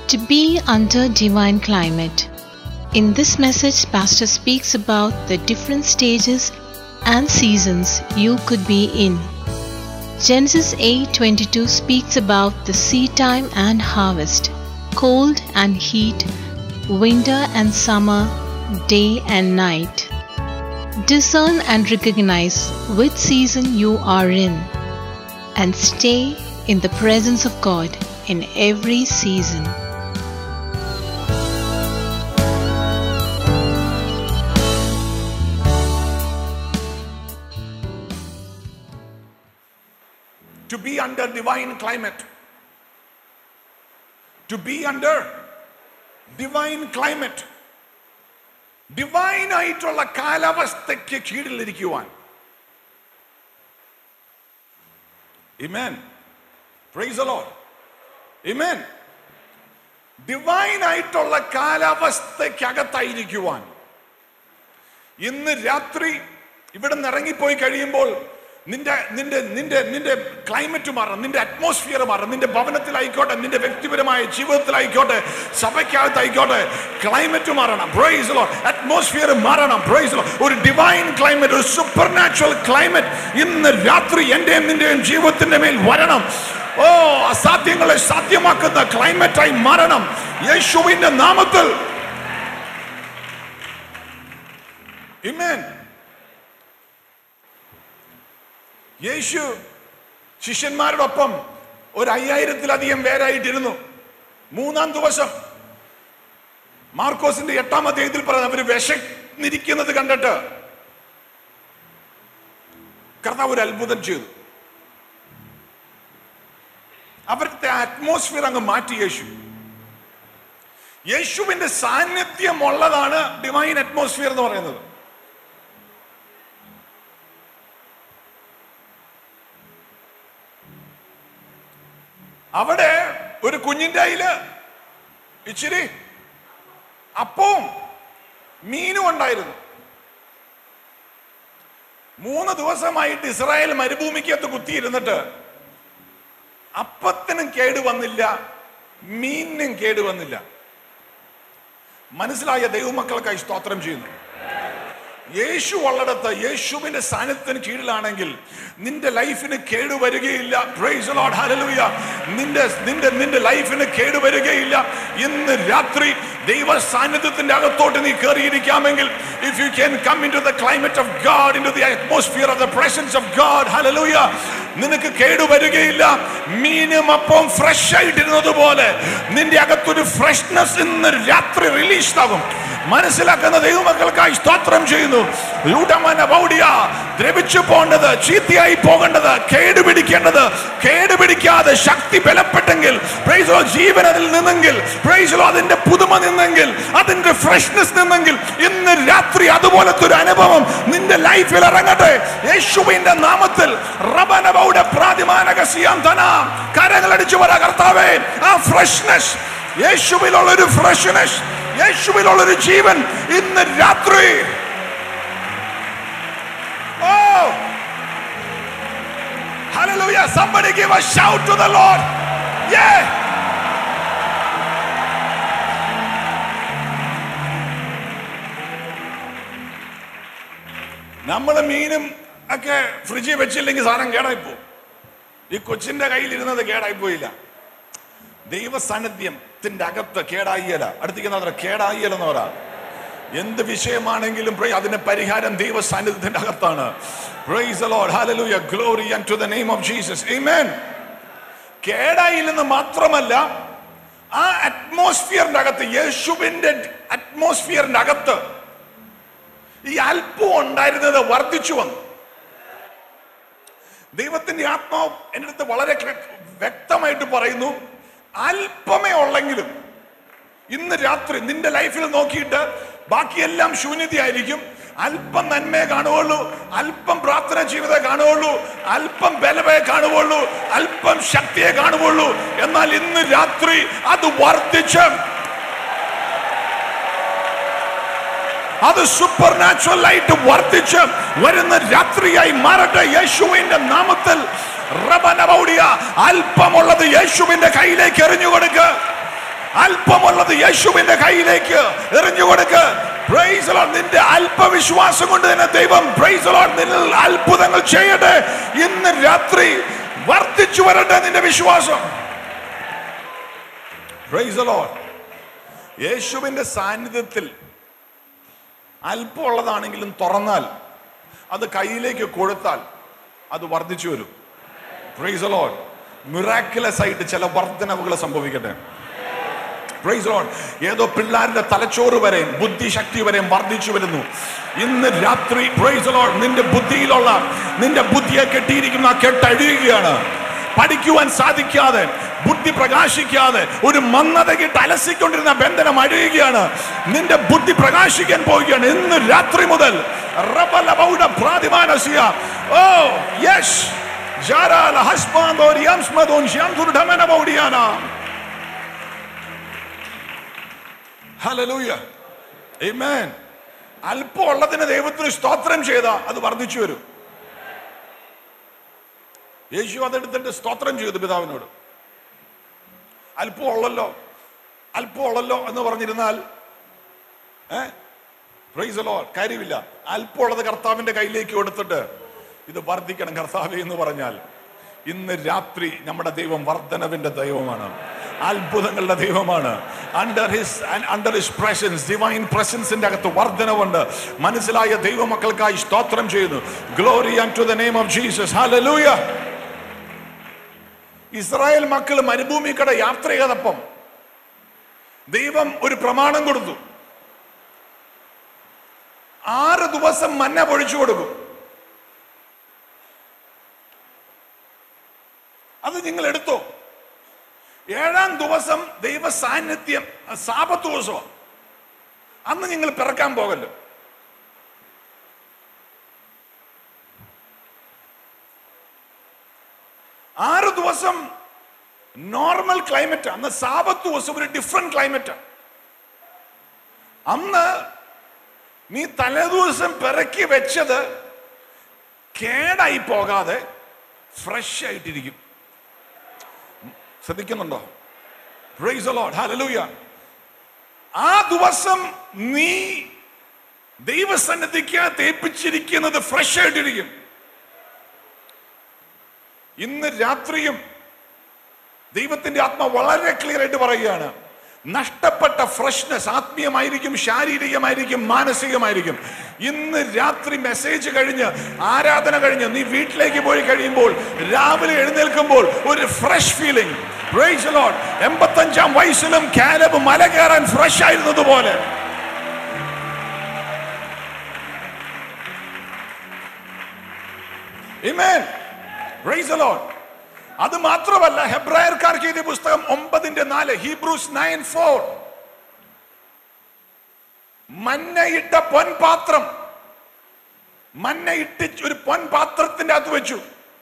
To be under divine climate. In this message, Pastor speaks about the different stages and seasons you could be in. Genesis 8:22 speaks about the seed time and harvest, cold and heat, winter and summer, day and night. Discern and recognize which season you are in and stay in the presence of God in every season. to be under divine climate. To be under divine climate. Divine ആയിട്ടുള്ള കാലാവസ്ഥയ്ക്ക് കീഴിലിരിക്കുവാൻ amen praise Lord amen divine ആയിട്ടുള്ള കാലാവസ്ഥയ്ക്കകത്തായിരിക്കുവാൻ ഇന്ന് രാത്രി ഇവിടെ നിന്ന് ഇറങ്ങിപ്പോയി കഴിയുമ്പോൾ നിന്റെ നിന്റെ നിന്റെ നിന്റെ ക്ലൈമറ്റ് മാറണം നിന്റെ അറ്റ്മോസ്ഫിയർ മാറണം നിന്റെ ഭവനത്തിലായിക്കോട്ടെ നിന്റെ വ്യക്തിപരമായ ജീവിതത്തിലായിക്കോട്ടെ സഭയ്ക്കകത്തായിക്കോട്ടെ ക്ലൈമറ്റ് മാറണം പ്രൈസ് ലോ അറ്റ്മോസ്ഫിയർ മാറണം പ്രൈസ് ലോ ഒരു ഡിവൈൻ ക്ലൈമറ്റ് ഒരു സൂപ്പർ നാച്ചുറൽ ക്ലൈമറ്റ് ഇന്ന് രാത്രി എന്റെയും നിന്റെയും ജീവിതത്തിന്റെ മേൽ വരണം ഓ അസാധ്യങ്ങളെ സാധ്യമാക്കുന്ന ക്ലൈമറ്റായി മാറണം യേശുവിന്റെ നാമത്തിൽ Amen. യേശു ശിഷ്യന്മാരോടൊപ്പം ഒരു അയ്യായിരത്തിലധികം പേരായിട്ടിരുന്നു മൂന്നാം ദിവസം മാർക്കോസിന്റെ എട്ടാം അധ്യായത്തിൽ പറയുന്നത് അവര് വിശന്നിരിക്കുന്നത് കണ്ടിട്ട് കർത്താവ് ഒരു അത്ഭുതം ചെയ്തു അവരുടെ അറ്റ്മോസ്ഫിയർ അങ്ങ് മാറ്റി യേശു യേശുവിന്റെ സാന്നിധ്യം ഉള്ളതാണ് ഡിവൈൻ അറ്റ്മോസ്ഫിയർ എന്ന് പറയുന്നത് അവിടെ ഒരു കുഞ്ഞിന്റെ കയ്യില് ഇച്ചിരി അപ്പവും മീനും ഉണ്ടായിരുന്നു മൂന്ന് ദിവസമായിട്ട് ഇസ്രായേൽ മരുഭൂമിക്കകത്ത് കുത്തിയിരുന്നിട്ട് അപ്പത്തിനും കേട് വന്നില്ല മീനിനും കേട് വന്നില്ല മനസ്സിലായ ദൈവമക്കൾക്കായി സ്തോത്രം ചെയ്യുന്നു യേശു ഉള്ളിടത്ത് യേശുവിന്റെ സാന്നിധ്യത്തിന് കീഴിലാണെങ്കിൽ നിന്റെ ലൈഫിന് കേടുവരികയില്ല പ്രൈസ് ലോർഡ് ഹല്ലേലൂയ നിന്റെ നിന്റെ നിന്റെ ലൈഫിന് കേടുവരികയില്ല ഇന്ന് രാത്രി ദൈവ സാന്നിധ്യത്തിന്റെ അകത്തോട്ട് നീ കയറിയിരിക്കാമെങ്കിൽ if you can come in to the climate of God in to the atmosphere of the presence of God hallelujah നിനക്ക് കേടുവരികയില്ല മീനും അപ്പം ഫ്രഷ് ആയിട്ടിരുന്നത് പോലെ നിന്റെ അകത്തൊരു ഫ്രഷ്നെസ് ഇന്ന് രാത്രി റിലീസ് ആകും മനസ്സിലാക്കുന്ന ദൈവമക്കൾക്കായി സ്തോത്രം ചെയ്യുന്നു ലൂഢമന ബൗഡിയ ദ്രവിച്ചു പോകേണ്ടത് ചീത്തയായി പോകേണ്ടത് കേടുപിടിക്കേണ്ടത് കേടുപിടിക്കാതെ ശക്തി ബലപ്പെട്ടെങ്കിൽ പ്രൈസോ ജീവൻ അതിൽ നിന്നെങ്കിൽ പ്രൈസോ അതിന്റെ പുതുമ നിന്നെങ്കിൽ അതിന്റെ ഫ്രഷ്നെസ് നിന്നെങ്കിൽ ഇന്ന് രാത്രി അതുപോലത്തെ ഒരു അനുഭവം നിന്റെ ലൈഫിൽ ഇറങ്ങട്ടെ യേശുവിന്റെ നാമത്തിൽ റബന ബൗഡ പ്രാതിമാനക സിയാന്തന കരങ്ങളടിച്ചു പറ കർത്താവേ ആ ഫ്രഷ്നെസ് യേശുവിലുള്ള ഒരു ഫ്രഷ്നെസ് യേശുവിലുള്ള ഒരു ജീവൻ ഇന്ന് രാത്രി ഓ Hallelujah. Somebody give a shout to the Lord. Yeah. നമ്മൾ മീനും ഒക്കെ ഫ്രിഡ്ജിൽ വെച്ചില്ലെങ്കിൽ സാധനം കേടായിപ്പോ ഈ കൊച്ചിന്റെ കയ്യിൽ ഇരുന്നത് കേടായിപ്പോയില്ല ദൈവ സാന്നിധ്യത്തിന്റെ അകത്ത് കേടായിയല അടുത്തേക്ക് കേടായിയല എന്ന് പറ എന്ത് വിഷയമാണെങ്കിലും pray, അതിന്റെ പരിഹാരം ദൈവ സാന്നിധ്യത്തിന്റെ അകത്താണ് Praise the Lord. Hallelujah. Glory unto the name of Jesus. Amen. കേടായില്ലെന്ന് മാത്രമല്ല ആ അറ്റ്മോസ്ഫിയറിന്റെ അകത്ത് യേശുവിന്റെ അറ്റ്മോസ്ഫിയറിന്റെ അകത്ത് ഈ അല്പം ഉണ്ടായിരുന്നത് വർദ്ധിച്ചു വന്നു ദൈവത്തിന്റെ ആത്മാവ് എൻ്റെ അടുത്ത് വളരെ ക്ല- വ്യക്തമായിട്ട് പറയുന്നു അല്പമേ ഉള്ളെങ്കിലും ഇന്ന് രാത്രി നിന്റെ ലൈഫിൽ നോക്കിയിട്ട് ബാക്കിയെല്ലാം ശൂന്യതയായിരിക്കും അല്പം നന്മയെ കാണുകയുള്ളൂ അല്പം പ്രാർത്ഥന ജീവിതത്തെ കാണുകയുള്ളൂ അല്പം ബലമേ കാണുകയുള്ളൂ അല്പം ശക്തിയെ കാണുകയുള്ളൂ എന്നാൽ ഇന്ന് രാത്രി അത് വർദ്ധിച്ച് അത് സൂപ്പർ നാച്ചുറൽ ആയിട്ട് വർദ്ധിച്ച് വരുന്ന രാത്രിയായി മാറട്ടെ യേശുവിന്റെ നാമത്തിൽ റബനബൗഡിയ അല്പമുള്ളത് യേശുവിന്റെ കയ്യിലേക്ക് എറിഞ്ഞു കൊടുക്കുക അല്പമുള്ളത് യേശുവിന്റെ കയ്യിലേക്ക് എറിഞ്ഞു കൊടുക്ക് Praise the Lord. നിന്റെ അല്പവിശ്വാസം കൊണ്ട് തന്നെ ദൈവം Praise the Lord. നിന്നിൽ അത്ഭുതങ്ങൾ ചെയ്യട്ടെ ഇന്ന് രാത്രി വർദ്ധിച്ചു വരട്ടെ നിന്റെ വിശ്വാസം Praise the Lord. യേശുവിന്റെ സാന്നിധ്യത്തിൽ അല്പമുള്ളതാണെങ്കിലും തുറന്നാൽ അത് കയ്യിലേക്ക് കൊടുത്താൽ അത് വർദ്ധിച്ചു വരും പ്രൈസ് ലോഡ് മിറാക്കുലസ് ആയിട്ട് ചില വർധനവുകൾ സംഭവിക്കട്ടെ പ്രൈസ് ലോഡ് ഏതോ പിള്ളാരുടെ തലച്ചോറ് വരെയും ബുദ്ധിശക്തി വരെയും വർദ്ധിച്ചു വരുന്നു ഇന്ന് രാത്രി പ്രൈസ് ലോഡ് നിന്റെ ബുദ്ധിയിലുള്ള നിന്റെ ബുദ്ധിയെ കെട്ടിയിരിക്കുന്ന ആ കെട്ടഴിയുകയാണ് പഠിക്കുവാൻ സാധിക്കാതെ ബുദ്ധി പ്രകാശിക്കാതെ ഒരു മന്ദതകിട്ട് അലസിക്കൊണ്ടിരുന്ന ബന്ധനം അഴിയുകയാണ് നിന്റെ ബുദ്ധി പ്രകാശിക്കാൻ പോവുകയാണ് ഇന്ന് രാത്രി മുതൽ റബലബൗഡ പ്രാതിമാനസ്യ. ഓ യെസ് ജാരാല ഹസ്മാന്തോർ യംസ്മദോൻ ശ്യാംതുർഢമനബൗഡിയാന. ഹല്ലേലൂയ ആമേൻ അല്പം ഉള്ളതിന് ദൈവത്തിന് സ്തോത്രം ചെയ്ത അത് വർദ്ധിച്ചു വരും യേശു അതെടുത്തിട്ട് സ്തോത്രം ചെയ്തു പിതാവിനോട് അല്പം ഉള്ളല്ലോ അല്പം ഉള്ളല്ലോ എന്ന് പറഞ്ഞിരുന്നാൽ ഏ പ്രൈസലോ കാര്യമില്ല അല്പം ഉള്ളത് കർത്താവിന്റെ കയ്യിലേക്ക് കൊടുത്തിട്ട് ഇത് വർദ്ധിക്കണം കർത്താവെ എന്ന് പറഞ്ഞാൽ ഇന്ന് രാത്രി നമ്മുടെ ദൈവം വർധനവിന്റെ ദൈവമാണ് അത്ഭുതങ്ങളുടെ ദൈവമാണ് under his under his presence divine പ്രസൻസിന്റെ അകത്ത് വർധനവുണ്ട് മനസ്സിലായ ദൈവമക്കൾക്കായി സ്തോത്രം ചെയ്യുന്നു glory to the name of Jesus hallelujah Israel മക്കൾ മരുഭൂമി കട യാത്ര ചെയ്തപ്പം ദൈവം ഒരു പ്രമാണം കൊടുത്തു ആറ് ദിവസം മന്ന പൊഴിച്ചു കൊടുക്കും അത് നിങ്ങൾ എടുത്തോ ഏഴാം ദിവസം ദൈവ സാന്നിധ്യം സാപത്ത് ദിവസം അന്ന് നിങ്ങൾ പിറക്കാൻ പോകല്ലോ ആറ് ദിവസം നോർമൽ ക്ലൈമറ്റ് അന്ന് സാപത്ത് ദിവസം ഒരു ഡിഫറെന്റ് ക്ലൈമറ്റ് അന്ന് നീ തലേദിവസം പിറക്കി വെച്ചത് കേടായി പോകാതെ ഫ്രഷ് ആയിട്ടിരിക്കും ശ്രദ്ധിക്കുന്നുണ്ടോ Praise the Lord. Hallelujah. ആ ദിവസം നീ ദൈവസന്നിധിക്ക് തേപ്പിച്ചിരിക്കുന്നത് ഫ്രഷ് ആയിട്ടിരിക്കും ഇന്ന് രാത്രിയും ദൈവത്തിന്റെ ആത്മ വളരെ ക്ലിയർ ആയിട്ട് പറയുകയാണ് നഷ്ടപ്പെട്ട ഫ്രഷ്നെസ് ആത്മീയമായിരിക്കും ശാരീരികമായിരിക്കും മാനസികമായിരിക്കും ഇന്ന് രാത്രി മെസ്സേജ് കഴിഞ്ഞ് ആരാധന കഴിഞ്ഞ് നീ വീട്ടിലേക്ക് പോയി കഴിയുമ്പോൾ രാവിലെ എഴുന്നേൽക്കുമ്പോൾ ഒരു ഫ്രഷ് ഫീലിംഗ് എൺപത്തഞ്ചാം വയസ്സിലും കാലബ് മല കയറാൻ ഫ്രഷ് ആയിരുന്നതുപോലെ Amen. Praise the Lord. അത് മാത്രമല്ല ഹെബ്രായർക്കാർക്ക് എഴുതിയ പുസ്തകം ഒമ്പതിന്റെ നാല് ഹീബ്രൂസ് നയൻ ഫോർ മന്നയിട്ട പൊൻപാത്രം മന്നയിട്ട് ഒരു പൊൻപാത്രത്തിന്റെ അകത്ത് വെച്ചു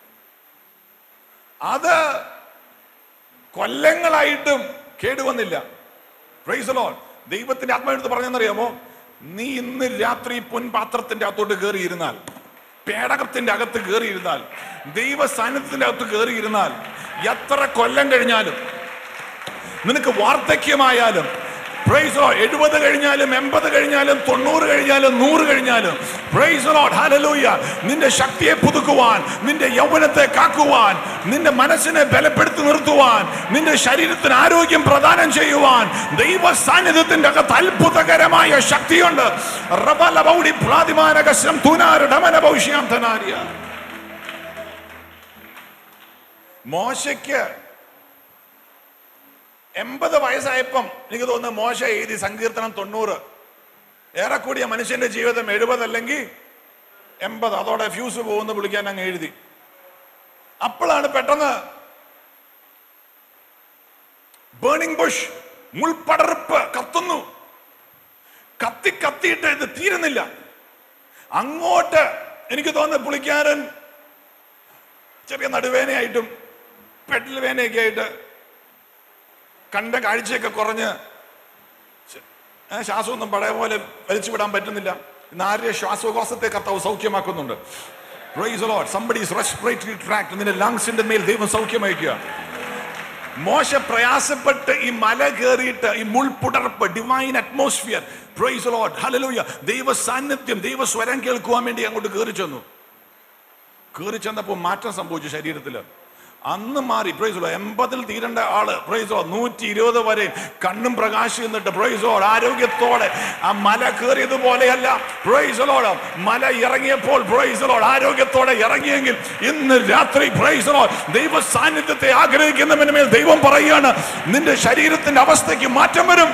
അത് കൊല്ലങ്ങളായിട്ടും കേടുവന്നില്ല പ്രൈസ് ലോൺ ദൈവത്തിന്റെ ആത്മാവെടുത്ത് പറഞ്ഞെന്നറിയാമോ നീ ഇന്ന് രാത്രി പൊൻപാത്രത്തിന്റെ അകത്തോട്ട് കയറിയിരുന്നാൽ പേടകത്തിന്റെ അകത്ത് കയറിയിരുന്നാൽ ദൈവ സാന്നിധ്യത്തിന്റെ അകത്ത് കയറിയിരുന്നാൽ എത്ര കൊല്ലം കഴിഞ്ഞാലും നിനക്ക് വാർദ്ധക്യമായാലും പ്രൈസ് എഴുപത് കഴിഞ്ഞാലും എൺപത് കഴിഞ്ഞാലും തൊണ്ണൂറ് കഴിഞ്ഞാലും നൂറ് കഴിഞ്ഞാലും പ്രൈസ് ഹല്ലേലൂയ നിന്റെ ശക്തിയെ പുതുക്കുവാൻ നിന്റെ യൗവനത്തെ കാക്കുവാൻ നിന്റെ മനസ്സിനെ ബലപ്പെടുത്തി നിർത്തുവാൻ നിന്റെ ശരീരത്തിന് ആരോഗ്യം പ്രദാനം ചെയ്യുവാൻ ദൈവ സാന്നിധ്യത്തിന്റെ അകത്ത് അത്ഭുതകരമായ ശക്തിയുണ്ട് റബലബൗഡി പ്രാതിമാനകശം തുനാരടമനഭൗഷ്യാം ധനാര്യ മോശയ്ക്ക് എൺപത് വയസ്സായപ്പം എനിക്ക് തോന്നുന്നു മോശ എഴുതി സങ്കീർത്തനം തൊണ്ണൂറ് ഏറെക്കൂടിയ മനുഷ്യന്റെ ജീവിതം എഴുപത് അല്ലെങ്കിൽ എൺപത് അതോടെ ഫ്യൂസ് പോകുന്ന വിളിക്കാൻ അങ്ങ് എഴുതി അപ്പോഴാണ് പെട്ടെന്ന് ബേണിംഗ് ബുഷ് മുൾപടർപ്പ് കത്തുന്നു കത്തി കത്തിയിട്ട് ഇത് തീരുന്നില്ല അങ്ങോട്ട് എനിക്ക് തോന്നുന്നു പുളിക്കാരൻ ചെറിയ നടുവേനയായിട്ടും പെട്ടിൽ വേനയൊക്കെ ആയിട്ട് കണ്ട കാഴ്ചയൊക്കെ കുറഞ്ഞ് ശ- ഏ, ശ്വാസമൊന്നും പഴയ പോലെ വലിച്ചു വിടാൻ പറ്റുന്നില്ല ഇന്ന് ആരുടെ ശ്വാസകോശത്തെ കർത്താവ് സൗഖ്യമാക്കുന്നുണ്ട് Praise the Lord. Somebody's respiratory tract നിന്റെ ലങ്സിന്റെ മേൽ ദൈവം സൗഖ്യമയക്കുക മോശ പ്രയാസപ്പെട്ട് ഈ മല കയറിയിട്ട് ഈ മുൾപുടർപ്പ് divine atmosphere praise Lord hallelujah ദൈവ സാന്നിധ്യം ദൈവ സ്വരം കേൾക്കുവാൻ വേണ്ടി അങ്ങോട്ട് കയറി ചെന്നു കയറി ചെന്നപ്പോൾ മാറ്റം സംഭവിച്ചു ശരീരത്തിൽ അന്ന് മാറി പ്രൈസോ എൺപതിൽ തീരേണ്ട ആള് പ്രൈസോ നൂറ്റി ഇരുപത് വരെ കണ്ണും പ്രകാശം എന്നിട്ട് പ്രൈസോ ആരോഗ്യത്തോടെ ആ മല കയറിയതുപോലെയല്ല പ്രൈസലോട് മല ഇറങ്ങിയപ്പോൾ പ്രൈസലോട് ആരോഗ്യത്തോടെ ഇറങ്ങിയെങ്കിൽ ഇന്ന് രാത്രി പ്രൈസലോ ദൈവ സാന്നിധ്യത്തെ ആഗ്രഹിക്കുന്നവന് മേൽ ദൈവം പറയുകയാണ് നിന്റെ ശരീരത്തിന്റെ അവസ്ഥയ്ക്ക് മാറ്റം വരും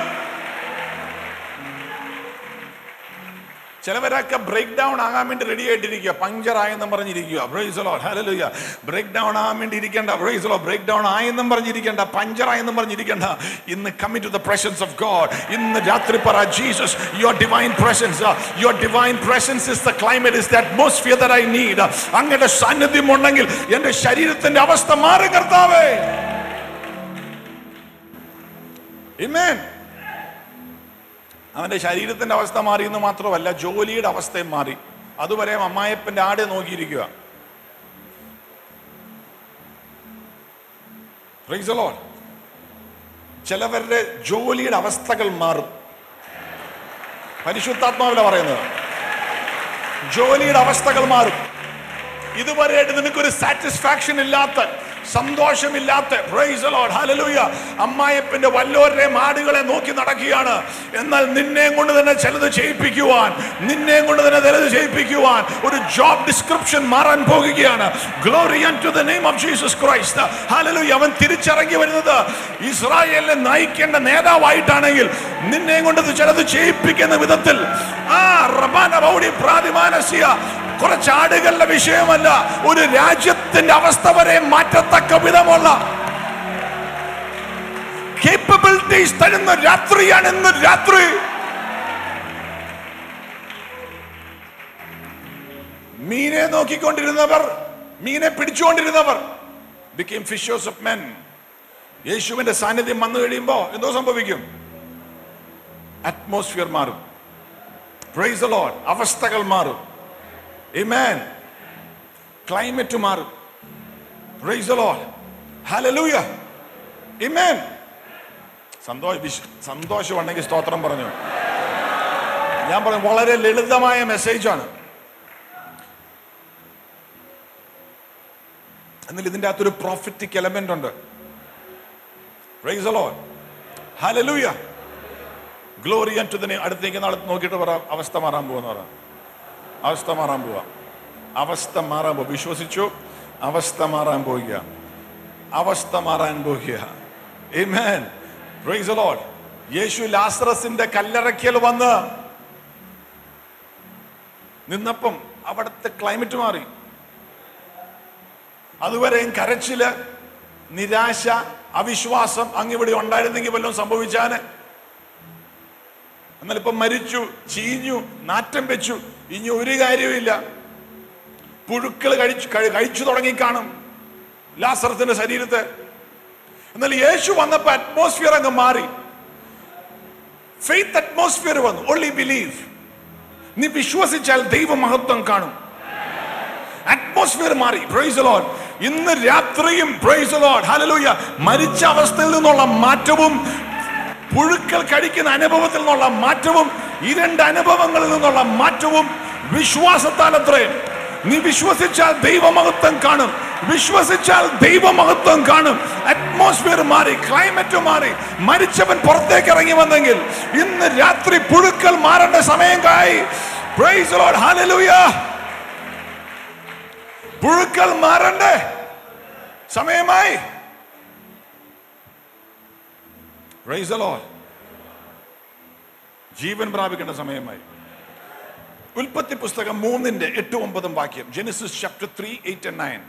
ചിലവരൊക്കെ ബ്രേക്ക് ഡൗൺ ആകാൻ വേണ്ടി റെഡി ആയിട്ടിരിക്കുക പഞ്ചർ ആയെന്നും പറഞ്ഞിരിക്കുക ബ്രേസലോ ഹലലുയ ബ്രേക്ക് ഡൗൺ ആകാൻ വേണ്ടി ഇരിക്കേണ്ട ബ്രേസലോ ബ്രേക്ക് ഡൗൺ ആയെന്നും പറഞ്ഞിരിക്കേണ്ട പഞ്ചർ ആയെന്നും പറഞ്ഞിരിക്കേണ്ട ഇന്ന് coming to the presence of God ഇന്ന് രാത്രി പറ Jesus your divine presence your divine presence is the climate is the atmosphere that I need അങ്ങയുടെ സാന്നിധ്യം ഉണ്ടെങ്കിൽ എന്റെ ശരീരത്തിന്റെ അവസ്ഥ മാറി കർത്താവേ Amen. അവന്റെ ശരീരത്തിന്റെ അവസ്ഥ മാറി എന്ന് മാത്രമല്ല ജോലിയുടെ അവസ്ഥയും മാറി അതുവരെ അമ്മായപ്പന്റെ ആടെ നോക്കിയിരിക്കുക Praise the Lord. ചിലവരുടെ ജോലിയുടെ അവസ്ഥകൾ മാറും പരിശുദ്ധാത്മാവില പറയുന്നത് ജോലിയുടെ അവസ്ഥകൾ മാറും ഇതുവരെയായിട്ട് നിനക്കൊരു സാറ്റിസ്ഫാക്ഷൻ ഇല്ലാത്ത സന്തോഷമില്ലാത്ത പ്രൈസ് ലോഡ് ഹല്ലേലൂയ അമ്മായപ്പന്റെ വല്ലോരുടെയും ആടുകളെ നോക്കി നടക്കുകയാണ് എന്നാൽ നിന്നെ കൊണ്ട് തന്നെ ചിലത് ചെയ്യിപ്പിക്കുവാൻ നിന്നെ കൊണ്ട് തന്നെ ചിലത് ചെയ്യിപ്പിക്കുവാൻ ഒരു ജോബ് ഡിസ്ക്രിപ്ഷൻ മാറാൻ പോകുകയാണ് glory to the name of Jesus Christ hallelujah അവൻ തിരിച്ചിറങ്ങി വരുന്നത് ഇസ്രായേലിനെ നയിക്കേണ്ട നേതാവായിട്ടാണെങ്കിൽ നിന്നെ കൊണ്ട് ഇത് ചിലത് ചെയ്യിപ്പിക്കുന്ന വിധത്തിൽ ആ റബാന ബൗഡി പ്രാതിമാനസ്യ കുറച്ച് ആടുകളുടെ വിഷയമല്ല ഒരു രാജ്യത്തിന്റെ അവസ്ഥ വരെ മാറ്റത്തക്ക വിധമുള്ള കേപ്പബിലിറ്റീസ് തരുന്ന രാത്രിയാണ് ഇന്ന് രാത്രി മീനെ നോക്കിക്കൊണ്ടിരുന്നവർ മീനെ പിടിച്ചുകൊണ്ടിരുന്നവർ ബിക്കെയിം ഫിഷേഴ്സ് ഓഫ് മെൻ യേശുവിന്റെ സാന്നിധ്യം വന്നു കഴിയുമ്പോ എന്തോ സംഭവിക്കും അറ്റ്മോസ്ഫിയർ മാറും പ്രൈസ് ലോഡ് അവസ്ഥകൾ മാറും Amen. ക്ലൈമറ്റ് മാറും praise the Lord. Hallelujah. Amen. സന്തോഷ വിശ്- സന്തോഷമുണ്ടെങ്കിൽ സ്തോത്രം പറഞ്ഞു ഞാൻ പറഞ്ഞു വളരെ ലളിതമായ മെസ്സേജാണ് എന്നാൽ ഇതിൻ്റെ അകത്തൊരു പ്രോഫിറ്റിക് എലമെന്റ് ഉണ്ട് praise the Lord. Hallelujah. Glory to ദിനെ അടുത്തേക്ക് നാളെ നോക്കിയിട്ട് പറ അവസ്ഥ മാറാൻ പോകുന്ന പറ അവസ്ഥ മാറാൻ പോവാ അവസ്ഥ മാറാൻ പോവുക വിശ്വസിച്ചു അവസ്ഥ മാറാൻ പോവുക അവസ്ഥ മാറാൻ പോവുക Amen. Praise the Lord. യേശു ലാസറസിന്റെ കല്ലറയ്ക്കൽ വന്ന് നിന്നപ്പം അവിടുത്തെ ക്ലൈമറ്റ് മാറി അതുവരെയും കരച്ചില് നിരാശ അവിശ്വാസം അങ്ങിവിടെ ഉണ്ടായിരുന്നെങ്കിൽ വല്ലതും സംഭവിച്ചാന് എന്നാൽ ഇപ്പൊ മരിച്ചു ചീഞ്ഞു നാറ്റം വെച്ചു ഇനി ഒരു കാര്യവുമില്ല പുഴുക്കൾ കഴിച്ചു കഴി- കഴിച്ചു തുടങ്ങിക്കാണും ലാസറത്തിന്റെ ശരീരത്തെ എന്നാൽ യേശു വന്നപ്പോ അറ്റ്മോസ്ഫിയർ അങ്ങ് മാറി ഫെയ്ത്ത് അറ്റ്മോസ്ഫിയർ വന്നു ഓൺലി ബിലീവ് നീ വിശ്വസിച്ചാൽ ദൈവമഹത്വം കാണും അറ്റ്മോസ്ഫിയർ മാറി പ്രൈസ് ലോഡ് ഇന്ന് രാത്രിയും പ്രൈസ് ലോഡ് ഹല്ലേലൂയ മരിച്ച അവസ്ഥയിൽ നിന്നുള്ള മാറ്റവും പുഴുക്കൾ കഴിക്കുന്ന അനുഭവത്തിൽ നിന്നുള്ള മാറ്റവും ഈ രണ്ട് അനുഭവങ്ങളിൽ നിന്നുള്ള മാറ്റവും വിശ്വാസത്താൽ അത്രേ നീ വിശ്വസിച്ചാൽ ദൈവമഹത്വം കാണും വിശ്വസിച്ചാൽ ദൈവമഹത്വം കാണും അറ്റ്മോസ്ഫിയർ മാറി ക്ലൈമറ്റ് മാറി മരിച്ചവൻ പുറത്തേക്ക് ഇറങ്ങി വന്നെങ്കിൽ ഇന്ന് രാത്രി പുഴുക്കൾ മാറേണ്ട സമയം കായി പ്രൈസ് ലോഡ് ഹല്ലേലൂയ പുഴുക്കൾ മാറണ്ടേ സമയമായി Praise the Lord. ജീവൻ പ്രാപിക്കേണ്ട സമയമായി ഉൽപ്പത്തി പുസ്തകം മൂന്നിന്റെ എട്ട് ഒമ്പതും വാക്യം Genesis chapter three eight and nine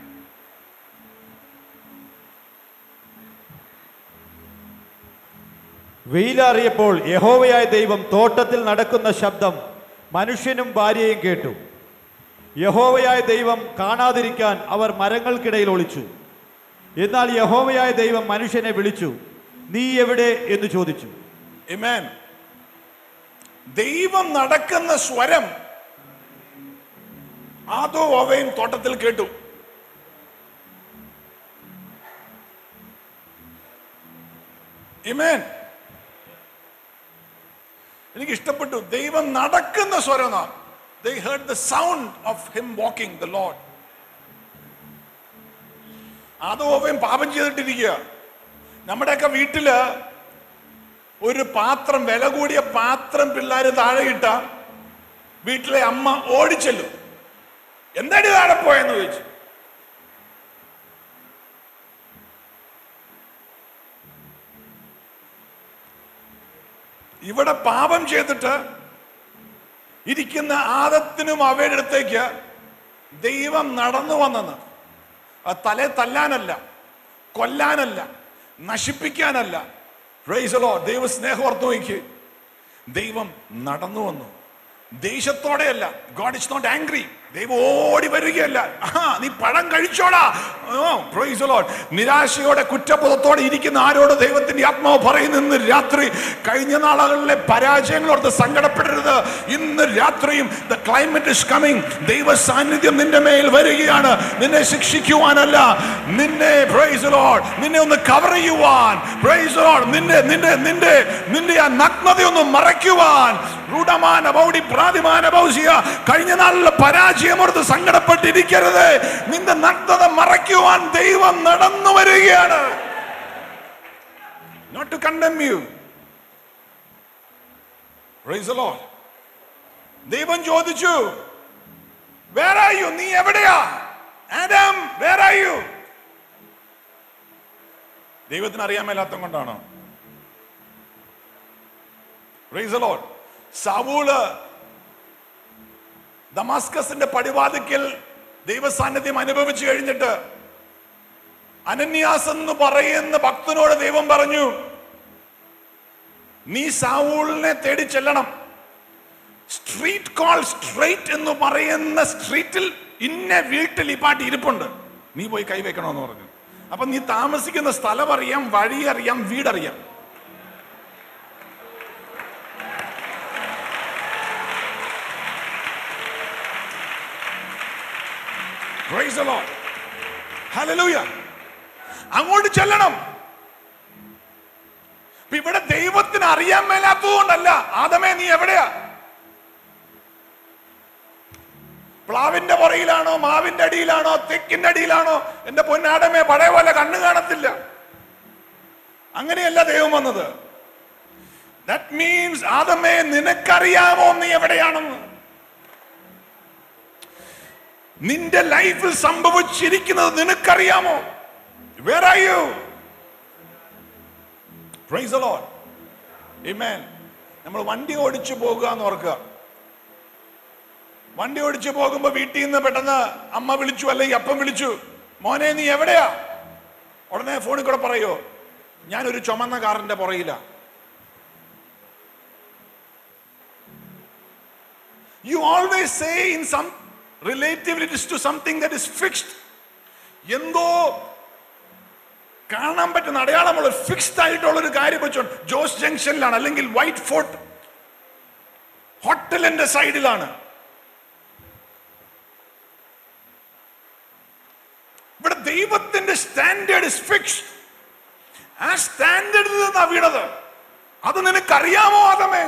വെയിലാറിയപ്പോൾ യഹോവയായ ദൈവം തോട്ടത്തിൽ നടക്കുന്ന ശബ്ദം മനുഷ്യനും ഭാര്യയും കേട്ടു യഹോവയായ ദൈവം കാണാതിരിക്കാൻ അവർ മരങ്ങൾക്കിടയിൽ ഒളിച്ചു എന്നാൽ യഹോവയായ ദൈവം മനുഷ്യനെ വിളിച്ചു നീ എവിടെ എന്ന് ചോദിച്ചു Amen. ദൈവം നടക്കുന്ന സ്വരം ആദോ അവയും തോട്ടത്തിൽ കേട്ടു Amen. എനിക്ക് ഇഷ്ടപ്പെട്ടു ദൈവം നടക്കുന്ന സ്വരനാം they heard the sound of him walking the Lord ആദോവയും പാപം ചെയ്തിട്ടിരിക്കുക നമ്മുടെയൊക്കെ വീട്ടില് ഒരു പാത്രം വില കൂടിയ പാത്രം പിള്ളേര് താഴെ ഇട്ട വീട്ടിലെ അമ്മ ഓടിച്ചെല്ലും എന്താടി താഴെ പോയെന്ന് ചോദിച്ചു ഇവിടെ പാപം ചെയ്തിട്ട് ഇരിക്കുന്ന ആദത്തിനും അവയുടെ അടുത്തേക്ക് ദൈവം നടന്നു വന്നെന്ന് അത് തലേ തല്ലാനല്ല കൊല്ലാനല്ല നശിപ്പിക്കാനല്ല പ്രൈസലോ ദൈവ സ്നേഹം ഓർത്തു നോക്കി ദൈവം നടന്നു വന്നു ദേഷ്യത്തോടെയല്ല ഗോഡ് ഇസ് നോട്ട് ആംഗ്രി ദൈവം ഓടി വരികയല്ല ആ നീ പഴം കഴിച്ചോടാ ഓ പ്രൈസ് ലോഡ് നിരാശയോടെ കുറ്റബോധത്തോടെ ഇരിക്കുന്ന ആരോട് ദൈവത്തിന്റെ ആത്മാവ് പറയുന്നു ഇന്ന് രാത്രി കഴിഞ്ഞ നാളുകളിലെ പരാജയങ്ങളോർത്ത് സങ്കടപ്പെടരുത് ഇന്ന് രാത്രിയും ദ ക്ലൈമറ്റ് ഇസ് കമ്മിങ് ദൈവ സാന്നിധ്യം നിന്റെ മേൽ വരികയാണ് നിന്നെ ശിക്ഷിക്കുവാനല്ല നിന്നെ പ്രൈസ് ലോഡ് നിന്നെ ഒന്ന് കവർ ചെയ്യുവാൻ പ്രൈസ് ലോഡ് നിന്റെ നിന്റെ നിന്റെ നിന്റെ ആ നഗ്നതയൊന്ന് മറയ്ക്കുവാൻ റൂഢമാന ബൗഡി പ്രാതിമാന ബൗസിയ കഴിഞ്ഞ നാളിലെ പരാജയമോർത്ത് സങ്കടപ്പെട്ടിരിക്കരുത് നിന്റെ നഗ്നത മറയ്ക്കുവാൻ ദൈവം നടന്നു വരികയാണ് not to condemn you Praise the Lord. ദൈവം ചോദിച്ചു വേർ ആർ യു നീ എവിടെയാ ആദം വേർ ആർ യു ദൈവത്തിന് അറിയാൻ മേലാത്തം കൊണ്ടാണോ Praise the Lord. സാവൂള് ദമാസ്കസിന്റെ പടിവാതിക്കൽ ദൈവസാന്നിധ്യം അനുഭവിച്ചു കഴിഞ്ഞിട്ട് അനന്യാസ് എന്ന് പറയുന്ന ഭക്തനോട് ദൈവം പറഞ്ഞു നീ സാവൂളിനെ തേടി ചെല്ലണം സ്ട്രീറ്റ് കോൾ സ്ട്രേറ്റ് എന്ന് പറയുന്ന സ്ട്രീറ്റിൽ ഇന്ന വീട്ടിൽ ഈ പാട്ട് ഇരിപ്പുണ്ട് നീ പോയി കൈവയ്ക്കണമെന്ന് പറഞ്ഞു അപ്പൊ നീ താമസിക്കുന്ന സ്ഥലം അറിയാം വഴി അറിയാം വീടറിയാം Praise the Lord. Hallelujah. അങ്ങോട്ട് ചെല്ലണം ഇപ്പൊ ഇവിടെ ദൈവത്തിന് അറിയാൻ മേലാത്തതുകൊണ്ടല്ല ആദമേ നീ എവിടെയാ പ്ലാവിന്റെ പുറയിലാണോ മാവിന്റെ അടിയിലാണോ തെക്കിന്റെ അടിയിലാണോ എന്റെ പൊന്നാടമേ പഴയ പോലെ കണ്ണു കാണത്തില്ല അങ്ങനെയല്ല ദൈവം വന്നത് ദാറ്റ് മീൻസ് ആദമേ നിനക്കറിയാമോ നീ എവിടെയാണെന്ന് നിന്റെ ലൈഫിൽ സംഭവിച്ചിരിക്കുന്നത് നിനക്കറിയാമോ where are you praise the Lord. Amen. നമ്മൾ വണ്ടി ഓടിച്ചു പോകുക എന്ന് ഓർക്കുക വണ്ടി ഓടിച്ചു പോകുമ്പോ വീട്ടിൽ നിന്ന് പെട്ടെന്ന് അമ്മ വിളിച്ചു അല്ലെങ്കിൽ അപ്പം വിളിച്ചു മോനെ നീ എവിടെയാ ഉടനെ ഫോണിൽ കൂടെ പറയോ ഞാനൊരു ചുമന്ന കാറിന്റെ പുറയില you always say in some relative to something that is fixed എന്തോ കാണാൻ പറ്റുന്ന അടയാളമുള്ള ഫിക്സ്ഡ് ആയിട്ടുള്ള ഒരു കാര്യം വെച്ചോണ്ട് ജോസ് ജംഗ്ഷനിലാണ് അല്ലെങ്കിൽ വൈറ്റ് ഫോർട്ട് ഹോട്ടലിന്റെ സൈഡിലാണ് ഇവിടെ ദൈവത്തിന്റെ സ്റ്റാൻഡേർഡ് ഇസ് ഫിക്സ്ഡ് ആ സ്റ്റാൻഡേർഡിൽ നിന്നാ വീണത് അത് നിനക്കറിയാമോ ആദമേ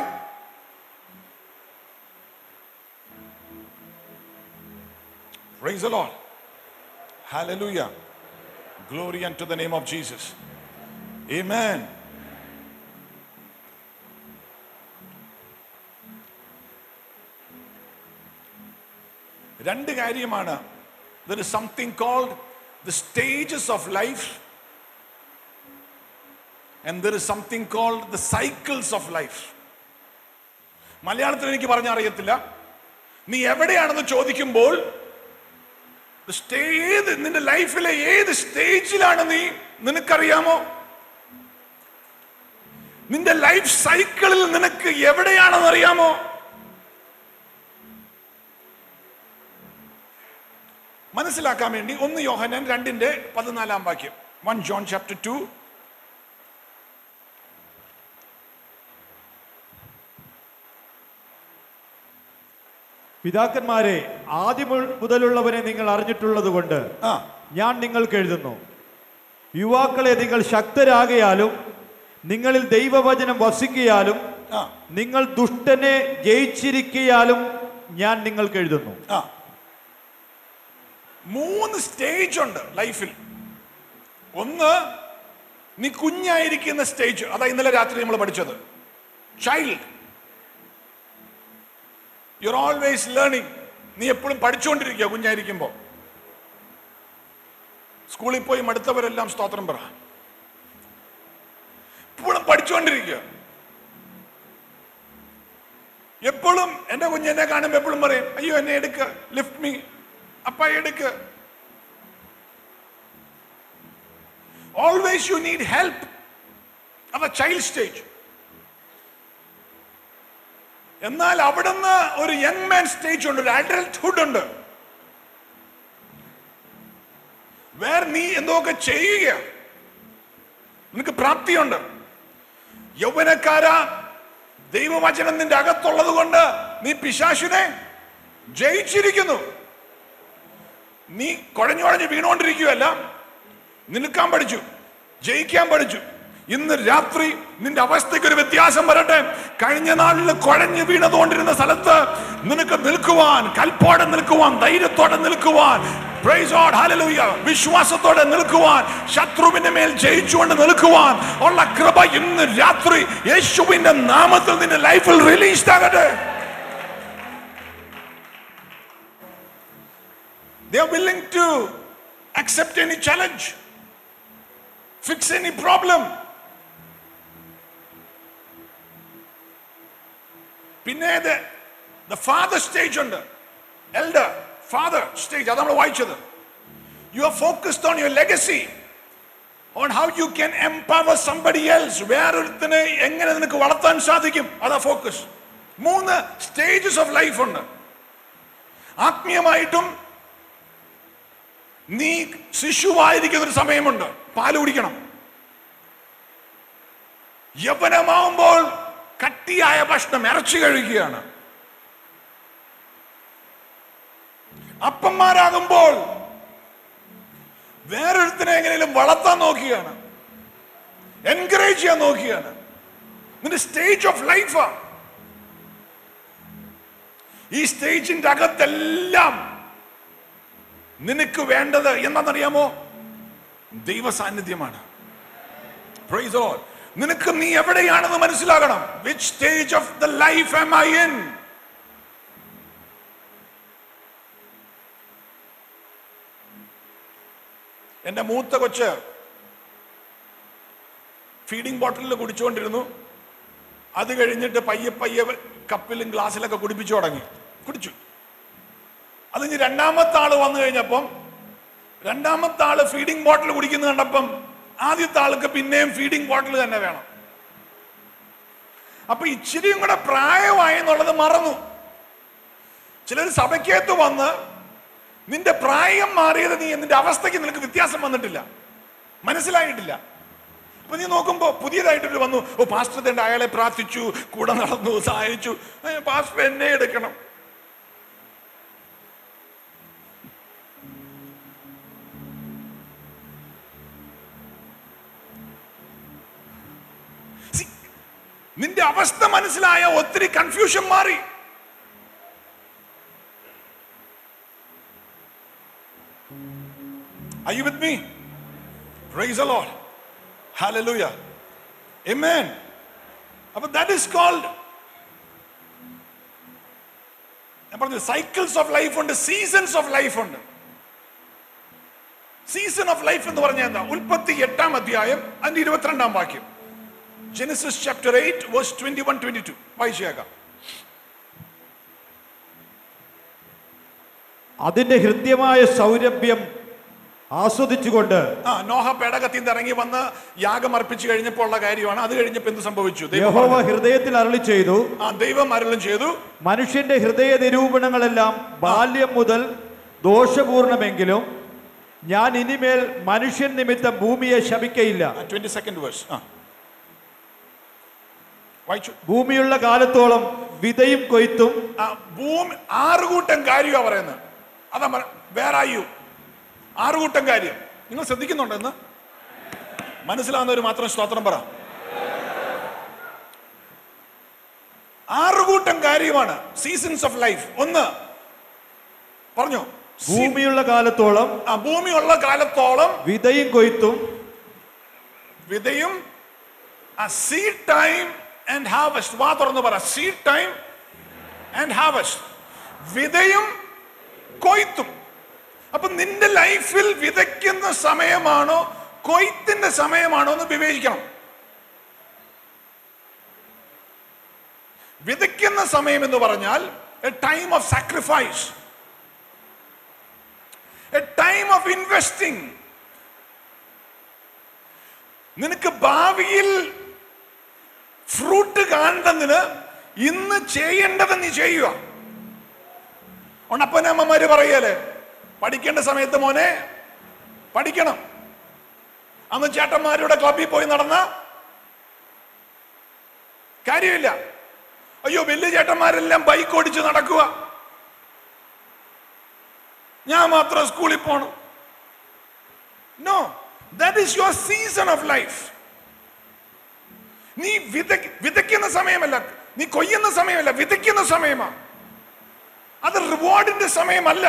Praise the Lord. Hallelujah. Glory unto the name of Jesus. Amen. രണ്ട് കാര്യമാണ് there is something called the stages of life and there is something called the cycles of life മലയാളത്തിൽ എനിക്ക് പറഞ്ഞറിയത്തില്ല നീ എവിടെയാണെന്ന് ചോദിക്കുമ്പോൾ സ്റ്റേ ഏത് നിന്റെ ലൈഫിലെ ഏത് സ്റ്റേജിലാണ് നീ നിനക്കറിയാമോ നിന്റെ ലൈഫ് സൈക്കിളിൽ നിനക്ക് എവിടെയാണെന്ന് അറിയാമോ മനസ്സിലാക്കാൻ വേണ്ടി ഒന്ന് യോഹനൻ രണ്ടിന്റെ പതിനാലാം വാക്യം വൺ ജോൺ ചാപ്റ്റർ ടു പിതാക്കന്മാരെ ആദ്യം മുതലുള്ളവനെ നിങ്ങൾ അറിഞ്ഞിട്ടുള്ളത് കൊണ്ട് ആ ഞാൻ നിങ്ങൾക്ക് എഴുതുന്നു യുവാക്കളെ നിങ്ങൾ ശക്തരാകയാലും നിങ്ങളിൽ ദൈവവചനം വസിക്കയാലും ആ നിങ്ങൾ ദുഷ്ടനെ ജയിച്ചിരിക്കയാലും ഞാൻ നിങ്ങൾക്ക് എഴുതുന്നു ആ മൂന്ന് സ്റ്റേജ് ഉണ്ട് ലൈഫിൽ ഒന്ന് നീ കുഞ്ഞായിരിക്കുന്ന സ്റ്റേജ് അതാ ഇന്നലെ രാത്രി നമ്മൾ പഠിച്ചത് child you are always learning നീ എപ്പോഴും പഠിച്ചുകൊണ്ടിരിക്കുക കുഞ്ഞായിരിക്കുമ്പോൾ സ്കൂളിൽ പോയി മടുത്തവരെല്ലാം സ്തോത്രം പറ എപ്പോഴും പഠിച്ചുകൊണ്ടിരിക്കുക എപ്പോഴും എന്റെ കുഞ്ഞ് എന്നെ കാണുമ്പോൾ എപ്പോഴും പറയും അയ്യോ എന്നെ എടുക്ക ലിഫ്റ്റ് മീ അപ്പ എടുക്ക ഓൾവേസ് യു നീഡ് ഹെൽപ്പ് അത് ചൈൽഡ് സ്റ്റേജ് എന്നാൽ അവിടുന്ന് ഒരു യങ് മാൻ സ്റ്റേജ് ഉണ്ട് ഒരു അഡൽട്ട്ഹുഡ് ഉണ്ട് വേറെ നീ എന്തൊക്കെ ചെയ്യുക നിനക്ക് പ്രാപ്തിയുണ്ട് യൗവനക്കാരാ ദൈവവചനം നിന്റെ അകത്തുള്ളത് കൊണ്ട് നീ പിശാശിനെ ജയിച്ചിരിക്കുന്നു നീ കുഴഞ്ഞു കുഴഞ്ഞ് വീണുകൊണ്ടിരിക്കുകയല്ല നിൽക്കാൻ പഠിച്ചു ജയിക്കാൻ പഠിച്ചു ഇന്ന് രാത്രി നിന്റെ അവസ്ഥയ്ക്ക് ഒരു വ്യത്യാസം വരട്ടെ കഴിഞ്ഞ നാളിൽ കുഴഞ്ഞു വീണതുകൊണ്ടിരുന്ന സ്ഥലത്ത് നിനക്ക് നിൽക്കുവാൻ കൽപ്പോടെ നിൽക്കുവാൻ ധൈര്യത്തോടെ നിൽക്കുവാൻ Praise God, hallelujah. വിശ്വാസത്തോടെ നിൽക്കുവാൻ ശത്രുവിന്റെ മേൽ ജയിച്ചുകൊണ്ട് നിൽക്കുവാൻ ഉള്ള കൃപ ഇന്ന് രാത്രി യേശുവിന്റെ നാമത്തിൽ നിന്റെ ലൈഫിൽ റിലീസ് ആകട്ടെ They are willing to accept any challenge, fix any problem. പിന്നെ ദ ഫാദർ സ്റ്റേജ് ഉണ്ട് എൽഡർ ഫാദർ സ്റ്റേജ് അത് നമ്മൾ വായിച്ചത് you are focused on your legacy on how you can empower somebody else വേറൊരുത്തിന് എങ്ങനെ നിനക്ക് വളർത്താൻ സാധിക്കും അതാ ഫോക്കസ് മൂന്ന് സ്റ്റേജസ് ഓഫ് ലൈഫ് ഉണ്ട് ആത്മീയമായിട്ടും നീ ശിശുവായിരിക്കുന്ന ഒരു സമയമുണ്ട് പാല് കുടിക്കണം യവനമാവുമ്പോൾ കട്ടിയായ ഭക്ഷണം ഇറച്ചി കഴിക്കുകയാണ് അപ്പന്മാരാകുമ്പോൾ വേറൊരുത്തിനെ എങ്ങനെയും വളർത്താൻ നോക്കുകയാണ് എൻകറേജ് ചെയ്യാൻ നോക്കുകയാണ് നിന്റെ സ്റ്റേജ് ഓഫ് ലൈഫാ ഈ സ്റ്റേജിന്റെ അകത്തെല്ലാം നിനക്ക് വേണ്ടത് എന്താണെന്നറിയാമോ ദൈവ സാന്നിധ്യമാണ് Praise the Lord. നിനക്ക് നീ എവിടെയാണെന്ന് മനസ്സിലാകണം which stage of the life am I in എന്റെ മൂത്ത കൊച്ച് ഫീഡിംഗ് ബോട്ടിലിൽ കുടിച്ചുകൊണ്ടിരുന്നു അത് കഴിഞ്ഞിട്ട് പയ്യെ പയ്യെ കപ്പിലും ഗ്ലാസ്സിലൊക്കെ കുടിപ്പിച്ചു തുടങ്ങി കുടിച്ചു അത് ഇനി രണ്ടാമത്തെ ആള് വന്നു കഴിഞ്ഞപ്പം രണ്ടാമത്തെ ആള് ഫീഡിംഗ് ബോട്ടിൽ കുടിക്കുന്ന കണ്ടപ്പം ആദ്യത്തെ ആൾക്ക് പിന്നെയും ഫീഡിംഗ് ബോട്ടിൽ തന്നെ വേണം അപ്പൊ ഇച്ചിരിയും കൂടെ പ്രായമായി എന്നുള്ളത് മറന്നു ചിലർ സഭയ്ക്കകത്ത് വന്ന് നിന്റെ പ്രായം മാറിയത് നീ നിന്റെ അവസ്ഥയ്ക്ക് നിനക്ക് വ്യത്യാസം വന്നിട്ടില്ല മനസ്സിലായിട്ടില്ല അപ്പൊ നീ നോക്കുമ്പോ പുതിയതായിട്ടൊരു വന്നു ഓ പാസ്റ്റർ തേണ്ട അയാളെ പ്രാർത്ഥിച്ചു കൂടെ നടന്നു സഹായിച്ചു ഏ, പാസ്റ്റർ എന്നെ എടുക്കണം See, നിന്റെ അവസ്ഥ മനസ്സിലായ ഒത്തിരി കൺഫ്യൂഷൻ മാറി Are you with me? Praise the Lord. Hallelujah. Amen. അപ്പൊ ദാറ്റ് ഇസ് കോൾഡ് ഞാൻ പറഞ്ഞു സൈക്കിൾസ് ഓഫ് ലൈഫ് ഉണ്ട് സീസൺസ് ഓഫ് ലൈഫ് ഉണ്ട് സീസൺ ഓഫ് ലൈഫ് എന്ന് പറഞ്ഞാൽ എന്താ ഉൽപ്പത്തി എട്ടാം അധ്യായം അതിന്റെ ഇരുപത്തിരണ്ടാം വാക്യം Genesis chapter eight verse twenty one twenty two വായിച്ചേക്കാം അതിന്റെ ഹൃദ്യമായ സൗരഭ്യം ആസ്വദിച്ചുകൊണ്ട് ആ നോഹ പേടകത്തിൽ നിന്ന് ഇറങ്ങി വന്ന് യാഗം അർപ്പിച്ചു കഴിഞ്ഞപ്പോൾ ഉള്ള കാര്യമാണ് അത് കഴിഞ്ഞപ്പോൾ എന്ത് സംഭവിച്ചു ദൈവം യഹോവ പറഞ്ഞു. ഹൃദയത്തിൽ അരളി ചെയ്തു ആ ദൈവം അരുളും ചെയ്തു മനുഷ്യന്റെ ഹൃദയ നിരൂപണങ്ങളെല്ലാം ബാല്യം മുതൽ ദോഷപൂർണമെങ്കിലും ഞാൻ ഇനിമേൽ മനുഷ്യൻ നിമിത്തം ഭൂമിയെ ശപിക്കയില്ല ട്വന്റി സെക്കൻഡ് വേഴ്സ് ആ വായിച്ചു ഭൂമിയുള്ള കാലത്തോളം വിതയും കൊയ്ത്തും ആ ഭൂമി ആറുകൂട്ടം കാര്യമാണ് പറയുന്നത് അതാ വേറെ ആയു ആറുകൂട്ടം കാര്യം നിങ്ങൾ ശ്രദ്ധിക്കുന്നുണ്ടോ എന്ന് മനസ്സിലാവുന്നവർ മാത്രം സ്തോത്രം പറ ആറുകൂട്ടം കാര്യമാണ് സീസൺസ് ഓഫ് ലൈഫ് ഒന്ന് പറഞ്ഞു ഭൂമിയുള്ള കാലത്തോളം ആ ഭൂമിയുള്ള കാലത്തോളം വിതയും കൊയ്ത്തും വിതയും ആ സീഡ് ടൈം ആൻഡ് ഹാർവസ്റ്റ് വാ തുറന്ന് പറ സീഡ് ടൈം ആൻഡ് ഹാർവസ്റ്റ് വിതയും കൊയ്ത്തും അപ്പൊ നിന്റെ ലൈഫിൽ വിതയ്ക്കുന്ന സമയമാണോ കൊയ്ത്തിന്റെ സമയമാണോ എന്ന് വിവേചിക്കണം വിതയ്ക്കുന്ന സമയം എന്ന് പറഞ്ഞാൽ a time of sacrifice a time of investing നിനക്ക് ഭാവിയിൽ ഫ്രൂട്ട് കാണുന്നതിന് ഇന്ന് ചെയ്യേണ്ടത് നീ ചെയ്യുക ഉണപ്പനമ്മമാര് പറയല്ലേ പഠിക്കേണ്ട സമയത്ത് മോനെ പഠിക്കണം അന്ന് ചേട്ടന്മാരുടെ ക്ലബിൽ പോയി നടന്ന കാര്യമില്ല അയ്യോ വലിയ ചേട്ടന്മാരെല്ലാം ബൈക്ക് ഓടിച്ച് നടക്കുക ഞാൻ മാത്രം സ്കൂളിൽ പോണം no that is your season of life നീ വിത വിതയ്ക്കുന്ന സമയമല്ല നീ കൊയ്യുന്ന സമയമല്ല വിതയ്ക്കുന്ന സമയമാണ് അത് റിവാർഡിന്റെ സമയമല്ല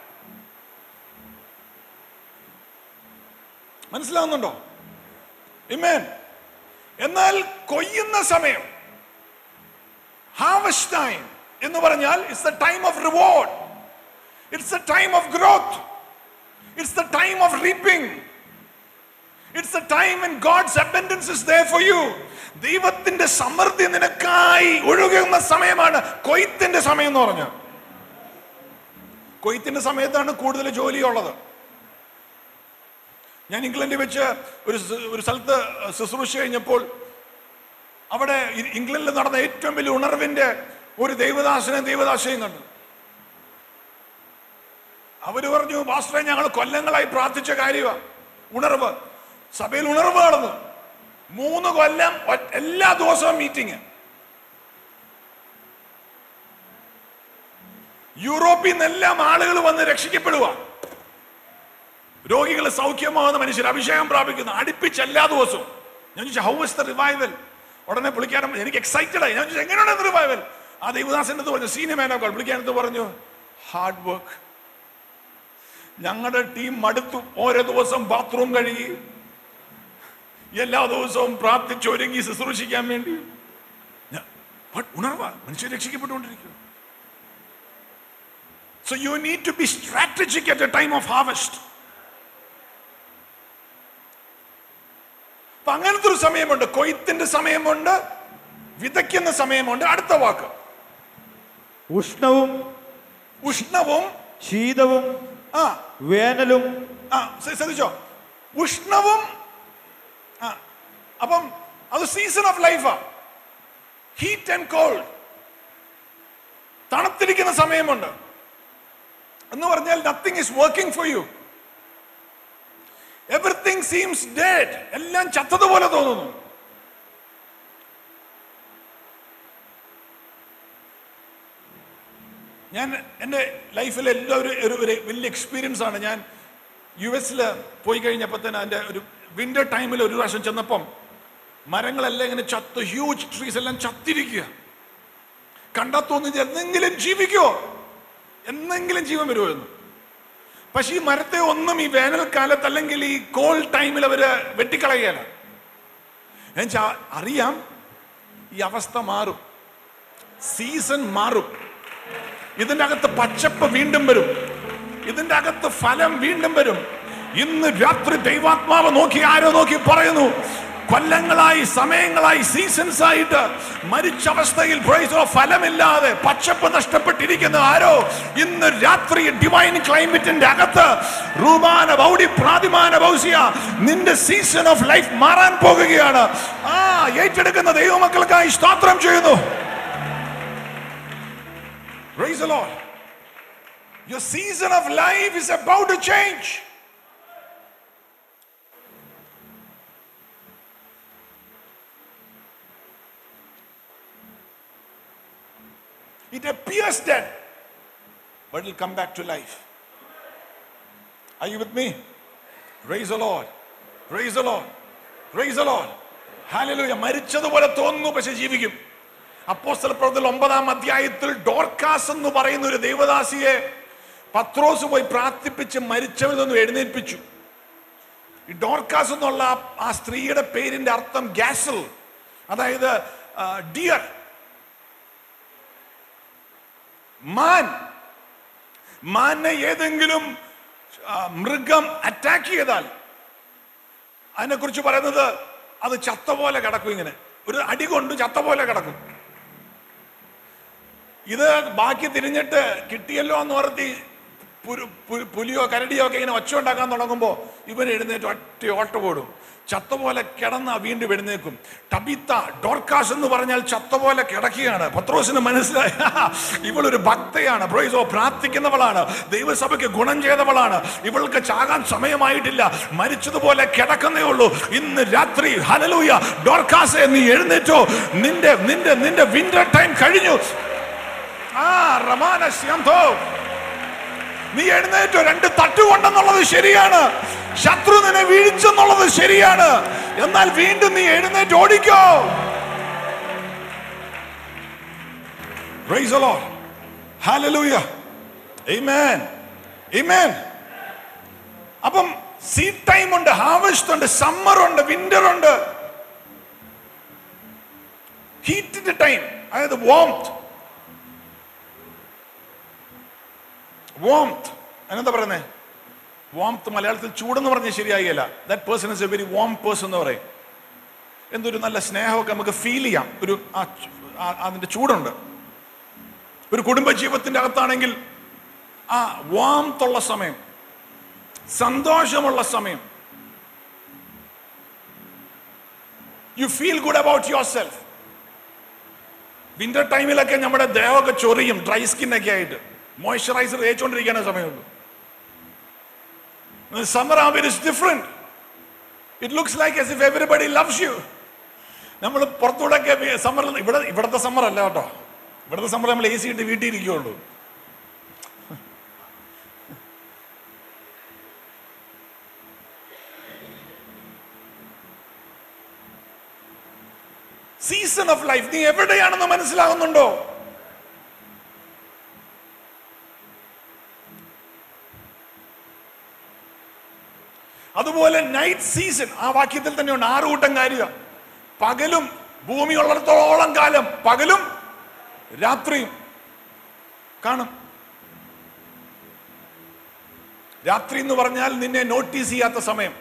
മനസ്സിലാവുന്നുണ്ടോ ഇമേൻ എന്നാൽ കൊയ്യുന്ന സമയം ഹാർവസ്റ്റ് ടൈം എന്ന് പറഞ്ഞാൽ it's the time of reward it's the time of growth it's the time of reaping it's a time when God's abundance is there for you. ദൈവത്തിന്റെ സമൃദ്ധി നിനക്കായി ഒഴുകുന്ന സമയമാണ് കൊയ്ത്തിന്റെ സമയം എന്ന് പറഞ്ഞു കൊയ്ത്തിന്റെ സമയത്താണ് കൂടുതൽ ജോലിയുള്ളത് ഞാൻ ഇംഗ്ലണ്ടിൽ വെച്ച് ഒരു സ് ഒരു സ്ഥലത്ത് ശുശ്രൂഷ കഴിഞ്ഞപ്പോൾ അവിടെ ഇ- ഇംഗ്ലണ്ടിൽ നടന്ന ഏറ്റവും വലിയ ഉണർവിന്റെ ഒരു ദൈവദാസനെ ദൈവദാസയും കണ്ടു അവര് പറഞ്ഞു പാസ്റ്ററെ ഞങ്ങൾ കൊല്ലങ്ങളായി പ്രാർത്ഥിച്ച കാര്യമാണ് ഉണർവ് സഭയിൽ ഉണർവ് നടന്നു മൂന്ന് കൊല്ലം ഒ- എല്ലാ ദിവസവും മീറ്റിംഗ് യൂറോപ്പിൽ നിന്നെല്ലാം ആളുകൾ വന്ന് രക്ഷിക്കപ്പെടുക രോഗികൾ സൗഖ്യമാകുന്ന മനുഷ്യർ അഭിഷേകം പ്രാപിക്കുന്നു അടുപ്പിച്ച് എല്ലാ ദിവസവും ഞാൻ ചോദിച്ചു ഹൗ ഇസ് ദ റിവൈവൽ ഉടനെ പുള്ളിക്കാരൻ എനിക്ക് എക്സൈറ്റഡ് ആയി ഞാൻ ചോദിച്ചു എങ്ങനെയാണ് റിവൈവൽ ആ ദൈവദാസൻ എന്ത് പറഞ്ഞു സീനിയർ മാൻ ഓഫ് പുള്ളിക്കാരൻ എന്ത് പറഞ്ഞു ഹാർഡ് വർക്ക് ഞങ്ങളുടെ ടീം മടുത്തു ഓരോ ദിവസം ബാത്റൂം കഴുകി എല്ലാ ദിവസവും പ്രാർത്ഥിച്ചൊരുങ്ങി ശുശ്രൂഷിക്കാൻ വേണ്ടി ഞാൻ- but ഉണർവാ മനുഷ്യർ രക്ഷിക്കപ്പെട്ടുകൊണ്ടിരിക്കുക so you need to be strategic at a time of harvest അപ്പൊ അങ്ങനത്തെ ഒരു സമയമുണ്ട് കൊയ്ത്തിന്റെ സമയമുണ്ട് വിതയ്ക്കുന്ന സമയമുണ്ട് അടുത്ത വാക്ക് ഉഷ്ണവും ഉഷ്ണവും ശീതവും ആ വേനലും ആ ശ്ര- ശ്രദ്ധിച്ചോ ഉഷ്ണവും ആ അപ്പം അത് സീസൺ ഓഫ് ലൈഫാ ഹീറ്റ് ആൻഡ് കോൾഡ് തണുത്തിരിക്കുന്ന സമയമുണ്ട് എന്ന് പറഞ്ഞാൽ nothing is working for you everything seems dead എല്ലാം ചത്തതുപോലെ തോന്നുന്നു ഞാൻ എൻ്റെ ലൈഫിൽ എല്ലാ ഒരു ഒരു ഒരു വലിയ എക്സ്പീരിയൻസ് ആണ് ഞാൻ യു എസിൽ പോയി കഴിഞ്ഞപ്പോൾ തന്നെ എൻ്റെ ഒരു വിന്റർ ടൈമിൽ ഒരു പ്രാവശ്യം ചെന്നപ്പം മരങ്ങളെല്ലാം ഇങ്ങനെ ചത്ത് ഹ്യൂജ് ട്രീസ് എല്ലാം ചത്തിരിക്കുക കണ്ടാ തോന്നുന്നത് എന്തെങ്കിലും ജീവിക്കുമോ എന്തെങ്കിലും ജീവൻ വരുമോ എന്ന് പക്ഷെ ഈ മരത്തെ ഒന്നും ഈ വേനൽക്കാലത്ത് അല്ലെങ്കിൽ ഈ കോൾഡ് ടൈമിൽ അവര് വെട്ടിക്കളയുകയല്ല എന്നുവെച്ചാ അറിയാം ഈ അവസ്ഥ മാറും സീസൺ മാറും ഇതിന്റെ അകത്ത് പച്ചപ്പ് വീണ്ടും വരും ഇതിന്റെ അകത്ത് ഫലം വീണ്ടും വരും ഇന്ന് രാത്രി ദൈവാത്മാവ് നോക്കി ആരോ നോക്കി പറയുന്നു കൊല്ലങ്ങളായി സമയങ്ങളായി സീസൺസ് ആയിട്ട് മരിച്ച അവസ്ഥയിൽ praise the Lord, ഫലമില്ലാതെ പച്ചപ്പ് നഷ്ടപ്പെട്ടിരിക്കുന്ന ആരോ ഇന്ന് രാത്രി ഡിവൈൻ ക്ലൈമറ്റിന്റെ അകത്ത് റൂമാന ബൗഡി പ്രാതിമാന ബൗസിയ നിന്റെ സീസൺ ഓഫ് ലൈഫ് മാറാൻ പോകുകയാണ് ആ ഏറ്റെടുക്കുന്ന ദൈവമക്കൾക്കായി സ്തോത്രം ചെയ്യുന്നു Praise the Lord. Your season of life is about to change. It appears dead, but it will come back to life. Are you with me? Praise the Lord. Praise the Lord. Praise the Lord. Hallelujah. മരിച്ചതുപോലെ തോന്നുന്നു പക്ഷെ ജീവിക്കും അപ്പോസ്തല പ്രവർത്തനം ഒമ്പതാം അധ്യായത്തിൽ ഡോർക്കാസ് എന്ന് പറയുന്ന ഒരു ദൈവദാസിയെ പത്രോസ് പോയി പ്രാർത്ഥിപ്പിച്ച് മരിച്ചവരിൽ നിന്നും എഴുന്നേൽപ്പിച്ചു ഈ ഡോർക്കാസ് എന്നുള്ള ആ- ആ സ്ത്രീയുടെ പേരിന്റെ അർത്ഥം ഗ്യാസൽ അതായത് ഡിയർ മാൻ മാനെ ഏതെങ്കിലും ആ, മൃഗം അറ്റാക്ക് ചെയ്താൽ അതിനെക്കുറിച്ച് പറയുന്നത് അത് ചത്ത പോലെ കിടക്കും ഇങ്ങനെ ഒരു അടി കൊണ്ട് ചത്ത പോലെ കിടക്കും ഇത് ബാക്കി തിരിഞ്ഞിട്ട് കിട്ടിയല്ലോ എന്ന് ഓർത്തി പുരു- പു- പുലിയോ കരടിയോ ഒക്കെ ഇങ്ങനെ ഒച്ച ഉണ്ടാക്കാൻ തുടങ്ങുമ്പോൾ ഇവൻ എഴുന്നേറ്റ് ഒറ്റ ഓട്ട പോടും ചത്ത പോലെ കിടന്ന വീണ്ടും എഴുന്നേക്കും ടബിത്ത ഡോർക്കാസ് എന്ന് പറഞ്ഞാൽ ചത്ത പോലെ കിടക്കുകയാണ് പത്രോസിന് മനസ്സിലായി ഇവളൊരു ഭക്തയാണ് പ്രൈസോ പ്രാർത്ഥിക്കുന്നവളാണ് ദൈവസഭയ്ക്ക് ഗുണം ചെയ്തവളാണ് ഇവൾക്ക് ചാകാൻ സമയമായിട്ടില്ല മരിച്ചതുപോലെ കിടക്കുന്നേ ഉള്ളൂ ഇന്ന് രാത്രി ഹലലൂയ ഡോർക്കാസെ നീ എഴുന്നേറ്റോ നിന്റെ നിന്റെ നിന്റെ വിന്റർ ടൈം കഴിഞ്ഞു ആ റമാന ശ്യാന്തോ നീ എഴുന്നേറ്റോ രണ്ട് തട്ടുകൊണ്ടെന്നുള്ളത് ശരിയാണ് ശത്രു നിന്നെ വീഴ്ചെന്നുള്ളത് ശരിയാണ് എന്നാൽ വീണ്ടും നീ എഴുന്നേറ്റ് ഓടിക്കോ Praise the Lord. Hallelujah. Amen. Amen. അപ്പം സീഡ് ടൈം ഉണ്ട് ഹാർവസ്റ്റ് ഉണ്ട് സമ്മർ ഉണ്ട് വിന്റർ ഉണ്ട് ഹീറ്റിന്റെ ടൈം അതായത് വോംത്ത് വോംത്ത് അതിനെന്താ പറയുന്നേ വോംത്ത് മലയാളത്തിൽ ചൂടെന്ന് പറഞ്ഞാൽ ശരിയാകില്ല that person is a very warm person എന്ന് പറയും എന്തൊരു നല്ല സ്നേഹമൊക്കെ നമുക്ക് ഫീൽ ചെയ്യാം ഒരു ആ ചു- ആ- അതിന്റെ ചൂടുണ്ട് ഒരു കുടുംബ ജീവിതത്തിന്റെ അകത്താണെങ്കിൽ ആ വാമത്തുള്ള സമയം സന്തോഷമുള്ള സമയം you feel good about yourself winter ടൈമിലൊക്കെ നമ്മുടെ ദേഹമൊക്കെ ചൊറിയും ഡ്രൈ സ്കിന്നൊക്കെ ആയിട്ട് മോയ്സ്ചറൈസർ തേച്ചുകൊണ്ടിരിക്കാനേ സമയമുള്ളൂ സമ്മർ ആവുമ്പോൾ it is different it looks like as if everybody loves you നമ്മൾ പുറത്തൂടെയൊക്കെ സമ്മർ ഇവിടെ ഇവിടുത്തെ സമ്മർ അല്ല കേട്ടോ ഇവിടുത്തെ സമ്മർ നമ്മൾ എ സി ഇട്ട് വീട്ടിൽ ഇരിക്കുകയുള്ളൂ സീസൺ ഓഫ് ലൈഫ് നീ എവിടെയാണെന്ന് മനസ്സിലാകുന്നുണ്ടോ അതുപോലെ നൈറ്റ് സീസൺ ആ വാക്യത്തിൽ തന്നെയുണ്ട് ആറ് കൂട്ടം കാര്യം പകലും ഭൂമി ഉള്ളിടത്തോളം കാലം പകലും രാത്രിയും കാണും രാത്രി എന്ന് പറഞ്ഞാൽ നിന്നെ നോട്ടീസ് ചെയ്യാത്ത സമയം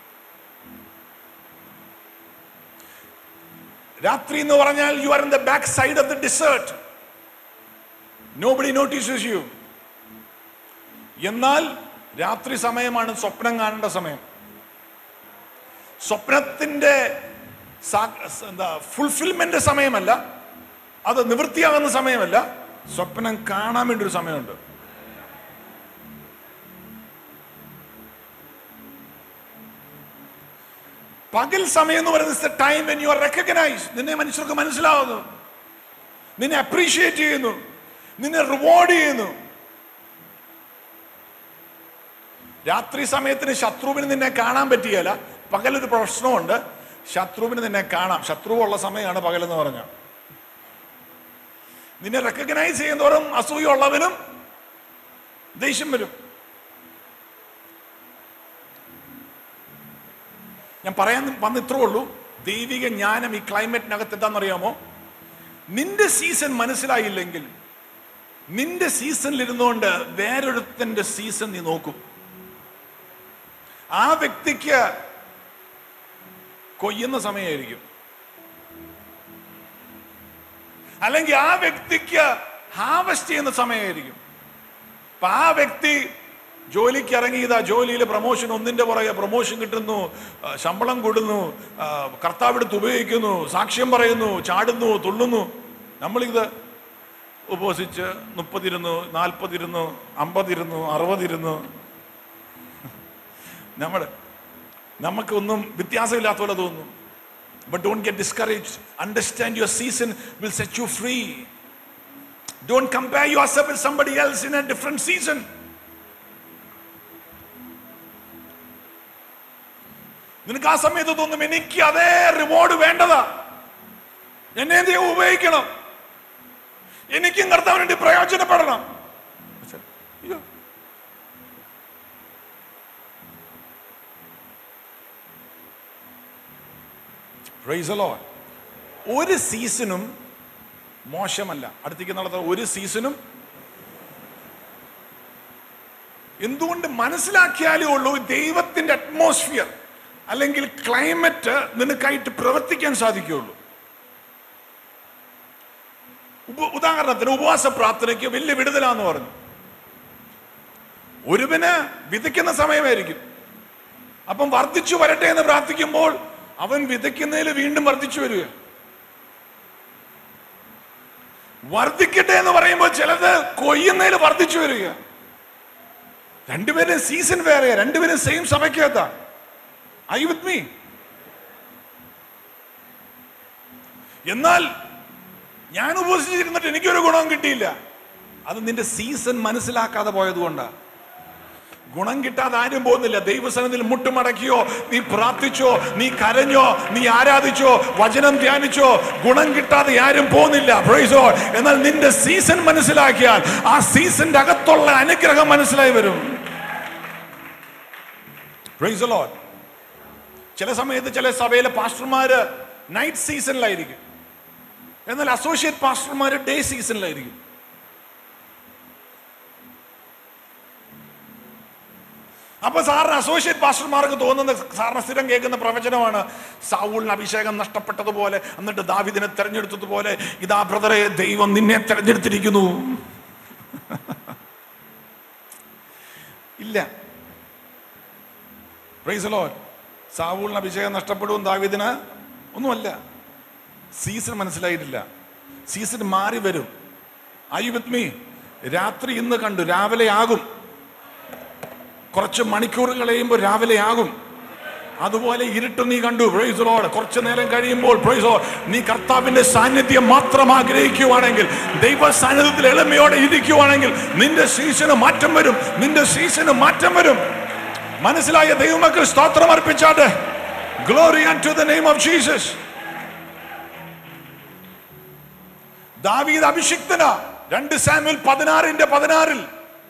രാത്രി എന്ന് പറഞ്ഞാൽ you are in the back side of the desert nobody notices you എന്നാൽ രാത്രി സമയമാണ് സ്വപ്നം കാണേണ്ട സമയം സ്വപ്നത്തിന്റെ സാ- എന്താ ഫുൾഫിൽമെന്റ് സമയമല്ല അത് നിവൃത്തിയാകുന്ന സമയമല്ല സ്വപ്നം കാണാൻ വേണ്ടി ഒരു സമയമുണ്ട് പകൽ സമയം എന്ന് പറയുന്നത് time when you are recognise നിന്നെ മനുഷ്യർക്ക് മനസ്സിലാവുന്നു നിന്നെ അപ്രീഷിയേറ്റ് ചെയ്യുന്നു നിന്നെ റിവാർഡ് ചെയ്യുന്നു രാത്രി സമയത്തിന് ശത്രുവിന് നിന്നെ കാണാൻ പറ്റിയല്ല പകലൊരു പ്രശ്നമുണ്ട് ശത്രുവിന് നിന്നെ കാണാം ശത്രുവുള്ള സമയമാണ് പകലെന്ന് പറഞ്ഞ നിന്നെ റെക്കഗ്നൈസ് ചെയ്യുന്നവരും അസൂയുള്ളവനും ദേഷ്യം വരും ഞാൻ പറയാൻ വന്ന് ഇത്രേ ഉള്ളൂ ദൈവിക ജ്ഞാനം ഈ ക്ലൈമറ്റിനകത്ത് എന്താണെന്നറിയാമോ നിന്റെ സീസൺ മനസ്സിലായില്ലെങ്കിൽ നിന്റെ സീസണിൽ ഇരുന്നുകൊണ്ട് വേറൊരുത്തന്റെ സീസൺ നീ നോക്കും ആ വ്യക്തിക്ക് കൊയ്യുന്ന സമയമായിരിക്കും അല്ലെങ്കിൽ ആ വ്യക്തിക്ക് ഹാവസ്റ്റ് ചെയ്യുന്ന സമയമായിരിക്കും അപ്പൊ ആ വ്യക്തി ജോലിക്ക് ഇറങ്ങിയതാ ജോലിയിൽ പ്രൊമോഷൻ ഒന്നിന്റെ പുറകെ പ്രൊമോഷൻ കിട്ടുന്നു ആ, ശമ്പളം കൂടുന്നു ആ, കർത്താവെടുത്ത് ഉപയോഗിക്കുന്നു സാക്ഷ്യം പറയുന്നു ചാടുന്നു തുള്ളുന്നു നമ്മളിത് ഉപവസിച്ച് മുപ്പതിരുന്നു നാൽപ്പതിരുന്നു അമ്പതിരുന്നു അറുപതിരുന്നു നമ്മൾ നമുക്കൊന്നും വ്യത്യാസമില്ലാത്ത പോലെ തോന്നുന്നു but don't get discourage understand your season will set you free don't compare yourself with somebody else in a different season നിനക്ക് ആ സമയത്ത് തോന്നും എനിക്ക് അതേ റിവാർഡ് വേണ്ടതാ എന്നെ ദൈവം ഉപയോഗിക്കണം എനിക്കും കർത്താവിന് വേണ്ടി പ്രയോജനപ്പെടണം പക്ഷെ, അയ്യോ. Praise the Lord. ഒരു സീസണും മോശമല്ല അടുത്തേക്ക് നടത്തുന്ന ഒരു സീസണും എന്തുകൊണ്ട് മനസ്സിലാക്കിയാലേ ഉള്ളൂ ദൈവത്തിന്റെ അറ്റ്മോസ്ഫിയർ അല്ലെങ്കിൽ ക്ലൈമറ്റ് നിനക്കായിട്ട് പ്രവർത്തിക്കാൻ സാധിക്കുകയുള്ളൂ ഉപ- ഉദാഹരണത്തിന് ഉപവാസ പ്രാർത്ഥനയ്ക്ക് വലിയ വിടുതലാന്ന് പറഞ്ഞു ഒരുവന് വിതയ്ക്കുന്ന സമയമായിരിക്കും അപ്പം വർദ്ധിച്ചു വരട്ടെ എന്ന് പ്രാർത്ഥിക്കുമ്പോൾ അവൻ വിതയ്ക്കുന്നതിൽ വീണ്ടും വർദ്ധിച്ചു വരിക വർദ്ധിക്കട്ടെ എന്ന് പറയുമ്പോൾ ചിലത് കൊയ്യുന്നതിൽ വർദ്ധിച്ചു വരിക രണ്ടുപേരും സീസൺ വേറെയാ രണ്ടുപേരും സെയിം സഭയ്ക്കകത്താ ഐ വിത്ത് മീ എന്നാൽ ഞാൻ ഉപസിച്ചിരുന്നിട്ട് എനിക്കൊരു ഗുണവും കിട്ടിയില്ല അത് നിന്റെ സീസൺ മനസ്സിലാക്കാതെ പോയത് കൊണ്ടാ ഗുണം കിട്ടാതെ ആരും പോകുന്നില്ല ദൈവസനത്തിൽ മുട്ടുമടക്കിയോ നീ പ്രാർത്ഥിച്ചോ നീ കരഞ്ഞോ നീ ആരാധിച്ചോ വചനം ധ്യാനിച്ചോ ഗുണം കിട്ടാതെ ആരും പോകുന്നില്ല Praise the Lord. എന്നാൽ നിന്റെ സീസൺ മനസ്സിലാക്കിയാൽ ആ സീസന്റെ അകത്തുള്ള അനുഗ്രഹം മനസ്സിലായി വരും Praise the Lord. ചില സമയത്ത് ചില സഭയിലെ പാസ്റ്റർമാര് നൈറ്റ് സീസണിലായിരിക്കും എന്നാൽ അസോസിയേറ്റ് പാസ്റ്റർമാര് ഡേ സീസണിലായിരിക്കും അപ്പൊ സാറിന് അസോസിയേറ്റ് പാസ്റ്റർമാർക്ക് തോന്നുന്ന സാറിന് സ്ഥിരം കേൾക്കുന്ന പ്രവചനമാണ് സാവൂളിന് അഭിഷേകം നഷ്ടപ്പെട്ടതുപോലെ എന്നിട്ട് ദാവിദിനെ തെരഞ്ഞെടുത്തതുപോലെ ഇതാ ബ്രദറെ ദൈവം നിന്നെ തെരഞ്ഞെടുത്തിരിക്കുന്നു ഇല്ല പ്രൈസ് ലോഡ് സാവൂളിന് അഭിഷേകം നഷ്ടപ്പെടും ദാവിദിന് ഒന്നുമല്ല സീസൺ മനസ്സിലായിട്ടില്ല സീസൺ മാറി വരും ഐ വിത്ത് മീ രാത്രി ഇന്ന് കണ്ടു രാവിലെ ആകും കുറച്ച് മണിക്കൂർ കഴിയുമ്പോൾ രാവിലെ ആകും അതുപോലെ ഇരുട്ട് നീ കണ്ടു പ്രൈസ് ലോഡ് കുറച്ചു നേരം കഴിയുമ്പോൾ പ്രൈസ് ലോഡ് നീ കർത്താവിന്റെ സാന്നിധ്യം മാത്രം ആഗ്രഹിക്കുവാണെങ്കിൽ ദൈവ സാന്നിധ്യത്തിൽ എളിമയോടെ ഇരിക്കുവാണെങ്കിൽ നിന്റെ സീസണ് മാറ്റം വരും നിന്റെ സീസണ് മാറ്റം വരും മനസ്സിലായ ദൈവമക്കൾ സ്തോത്രം അർപ്പിച്ചാട്ടെ glory to the name of Jesus ദാവീദ് അഭിഷിക്തന രണ്ട് സാമ്യൽ പതിനാറിന്റെ പതിനാറിൽ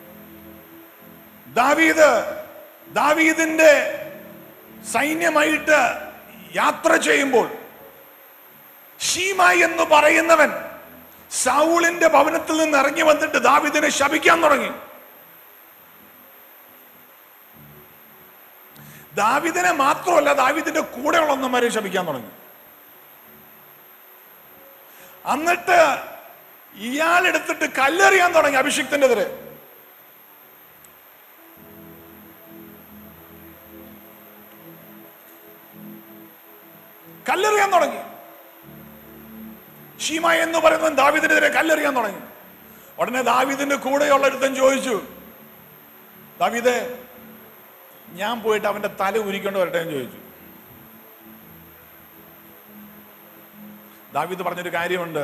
ദാവീദ് ദാവീദിന്റെ സൈന്യമായിട്ട് യാത്ര ചെയ്യുമ്പോൾ ഷീമായി എന്ന് പറയുന്നവൻ സൗളിന്റെ ഭവനത്തിൽ നിന്ന് ഇറങ്ങി വന്നിട്ട് ദാവീദിനെ ശപിക്കാൻ തുടങ്ങി ദാവീദിനെ മാത്രമല്ല ദാവീദിന്റെ കൂടെ ഉള്ളവന്മാരെ ശപിക്കാൻ തുടങ്ങി എന്നിട്ട് ഇയാൾ എടുത്തിട്ട് കല്ലെറിയാൻ തുടങ്ങി അഭിഷിക്തന്റെ എതിരെ കല്ലെറിയാൻ തുടങ്ങി ഷീമ എന്ന് പറയുന്നവൻ ദാവിദിനെതിരെ കല്ലെറിയാൻ തുടങ്ങി ഉടനെ ദാവിദിന്റെ കൂടെയുള്ള ഒരുത്തൻ ചോദിച്ചു ദാവിദേ ഞാൻ പോയിട്ട് അവന്റെ തല ഉരിക്കൊണ്ട് വരട്ടെ എന്ന് ചോദിച്ചു ദാവിദ് പറഞ്ഞൊരു കാര്യമുണ്ട്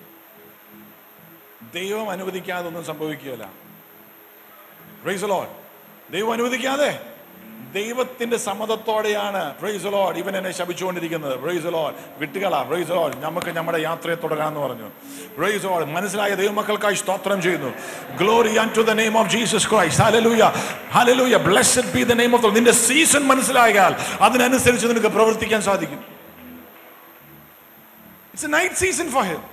ദൈവം അനുവദിക്കാതെ ഒന്നും സംഭവിക്കുകയില്ല പ്രൈസ് ലോഡ് ദൈവം അനുവദിക്കാതെ ദൈവത്തിന്റെ സമ്മതത്തോടെയാണ് പ്രൈസ് ലോഡ് ഇവൻ എന്നെ ശപിച്ചുകൊണ്ടിരിക്കുന്നത് പ്രൈസ് ലോഡ് വിട്ടുകളാ പ്രൈസ് ലോഡ് നമുക്ക് നമ്മുടെ യാത്രയെ തുടരാന്ന് പറഞ്ഞു പ്രൈസ് ലോഡ് മനസ്സിലായ ദൈവമക്കൾക്കായി സ്തോത്രം ചെയ്യുന്നു glory to the name of Jesus Christ hallelujah hallelujah blessed be the name of നിന്റെ സീസൺ മനസ്സിലായാൽ അതിനനുസരിച്ച് നിനക്ക് പ്രവർത്തിക്കാൻ സാധിക്കും it's a night season for him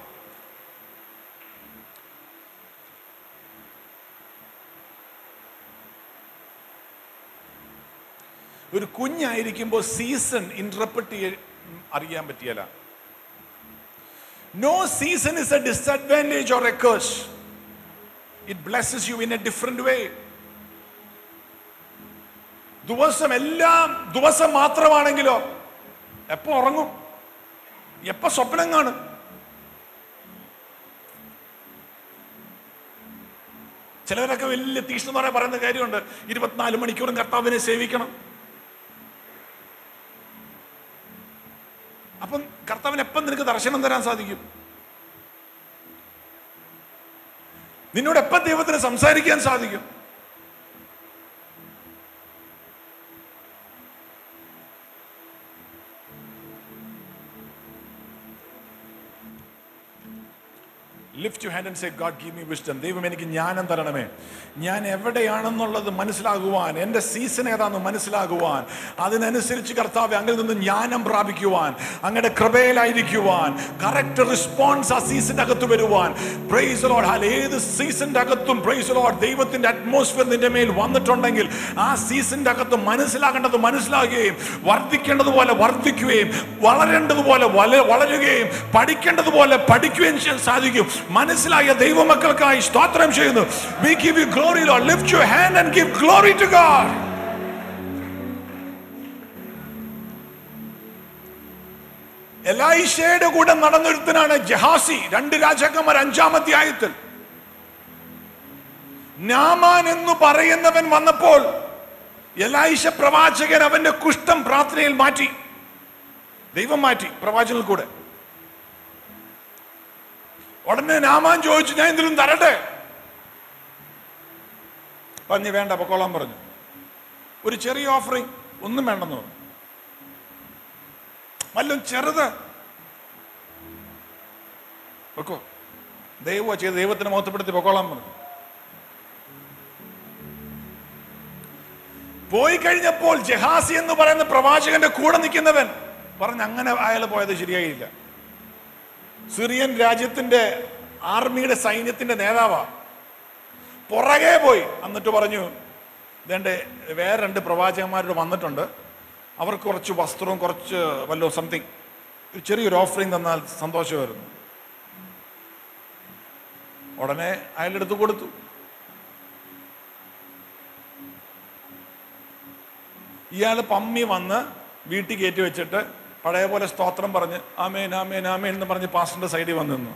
ഒരു കുഞ്ഞായിരിക്കുമ്പോൾ സീസൺ ഇന്റർപ്രറ്റ് അറിയാൻ പറ്റിയല്ല no season is a disadvantage or a curse it blesses you in a different way ദിവസം എല്ലാം ദിവസം മാത്രമാണെങ്കിലോ എപ്പോ ഉറങ്ങും എപ്പോ സ്വപ്നം കാണും ചിലവരൊക്കെ വലിയ തീഷ്ണമായ പറയുന്ന കാര്യമുണ്ട് ഇരുപത്തിനാല് മണിക്കൂറും കർത്താവിനെ സേവിക്കണം അപ്പം കർത്താവിന് എപ്പം നിനക്ക് ദർശനം തരാൻ സാധിക്കും നിന്നോട് എപ്പം ദൈവത്തിന് സംസാരിക്കാൻ സാധിക്കും lift you hand and say God give me wisdom ദൈവം എനിക്ക് ജ്ഞാനം തരണമേ ഞാൻ എവിടെയാണെന്നുള്ളത് മനസ്സിലാകുവാൻ എൻ്റെ സീസൺ ഏതാണെന്ന് മനസ്സിലാകുവാൻ അതിനനുസരിച്ച് കർത്താവ് അങ്ങിൽ നിന്ന് ജ്ഞാനം പ്രാപിക്കുവാൻ അങ്ങയുടെ കൃപയിലായിരിക്കുവാൻ കറക്റ്റ് റെസ്പോൺസ് ആ സീസണിന്റെ അകത്ത് വരുവാൻ പ്രൈസ് ലോഡ് ഹാൽ ഏത് സീസണിന്റെ അകത്തും പ്രൈസ് ലോഡ് ദൈവത്തിന്റെ അറ്റ്മോസ്ഫിയർ നിന്റെ മേൽ വന്നിട്ടുണ്ടെങ്കിൽ ആ സീസണിന്റെ അകത്ത് മനസ്സിലാക്കേണ്ടത് മനസ്സിലാകുകയും വർദ്ധിക്കേണ്ടതുപോലെ വർദ്ധിക്കുകയും വളരേണ്ടതുപോലെ വള- വളരുകയും പഠിക്കേണ്ടതുപോലെ പഠിക്കുകയും ചെയ്യാൻ സാധിക്കും മനസ്സിലായ ദൈവമക്കൾക്കായി സ്തോത്രം ചെയ്യുന്നു we give you glory Lord lift your hand and give glory to God എലൈഷയുടെ കൂടെ നടന്നൊരുത്തനാണ് ജഹാസി രണ്ട് രാജാക്കന്മാർ അഞ്ചാമത്തെ ആയത്തിൽ നാമാൻ എന്ന് പറയുന്നവൻ വന്നപ്പോൾ എലൈഷ പ്രവാചകൻ അവന്റെ കുഷ്ഠം പ്രാർത്ഥനയിൽ മാറ്റി ദൈവം മാറ്റി പ്രവാചകനിൽ കൂടെ ഉടനെ നാമാൻ ചോദിച്ചു ഞാൻ എന്തെങ്കിലും തരട്ടെ പറഞ്ഞു വേണ്ട പൊക്കോളാൻ പറഞ്ഞു ഒരു ചെറിയ ഓഫറിങ് ഒന്നും വേണ്ടെന്ന് പറഞ്ഞു വല്ലതും ചെറുത് വെക്കോ ദൈവ ചെയ്ത് ദൈവത്തിന് മഹത്വപ്പെടുത്തി പൊക്കോളാൻ പറഞ്ഞു പോയി കഴിഞ്ഞപ്പോൾ ജഹാസി എന്ന് പറയുന്ന പ്രവാചകന്റെ കൂടെ നിൽക്കുന്നവൻ പറഞ്ഞ് അങ്ങനെ അയാൾ പോയത് ശരിയായില്ല സിറിയൻ രാജ്യത്തിന്റെ ആർമിയുടെ സൈന്യത്തിന്റെ നേതാവാ പുറകെ പോയി എന്നിട്ട് പറഞ്ഞു ഇതേണ്ട വേറെ രണ്ട് പ്രവാചകന്മാരോട് വന്നിട്ടുണ്ട് അവർക്ക് കുറച്ച് വസ്ത്രവും കുറച്ച് വല്ലോ സംതിങ് ഒരു ചെറിയൊരു ഓഫറിങ് തന്നാൽ സന്തോഷമായിരുന്നു ഉടനെ അയാളെടുത്ത് കൊടുത്തു ഇയാൾ പമ്മി വന്ന് വീട്ടിൽ കയറ്റി വെച്ചിട്ട് പഴയ പോലെ സ്തോത്രം പറഞ്ഞ് ആമേൻ ആമേൻ ആമേൻ എന്ന് പറഞ്ഞ് പാസ്റ്ററിന്റെ സൈഡിൽ വന്ന് നിന്നു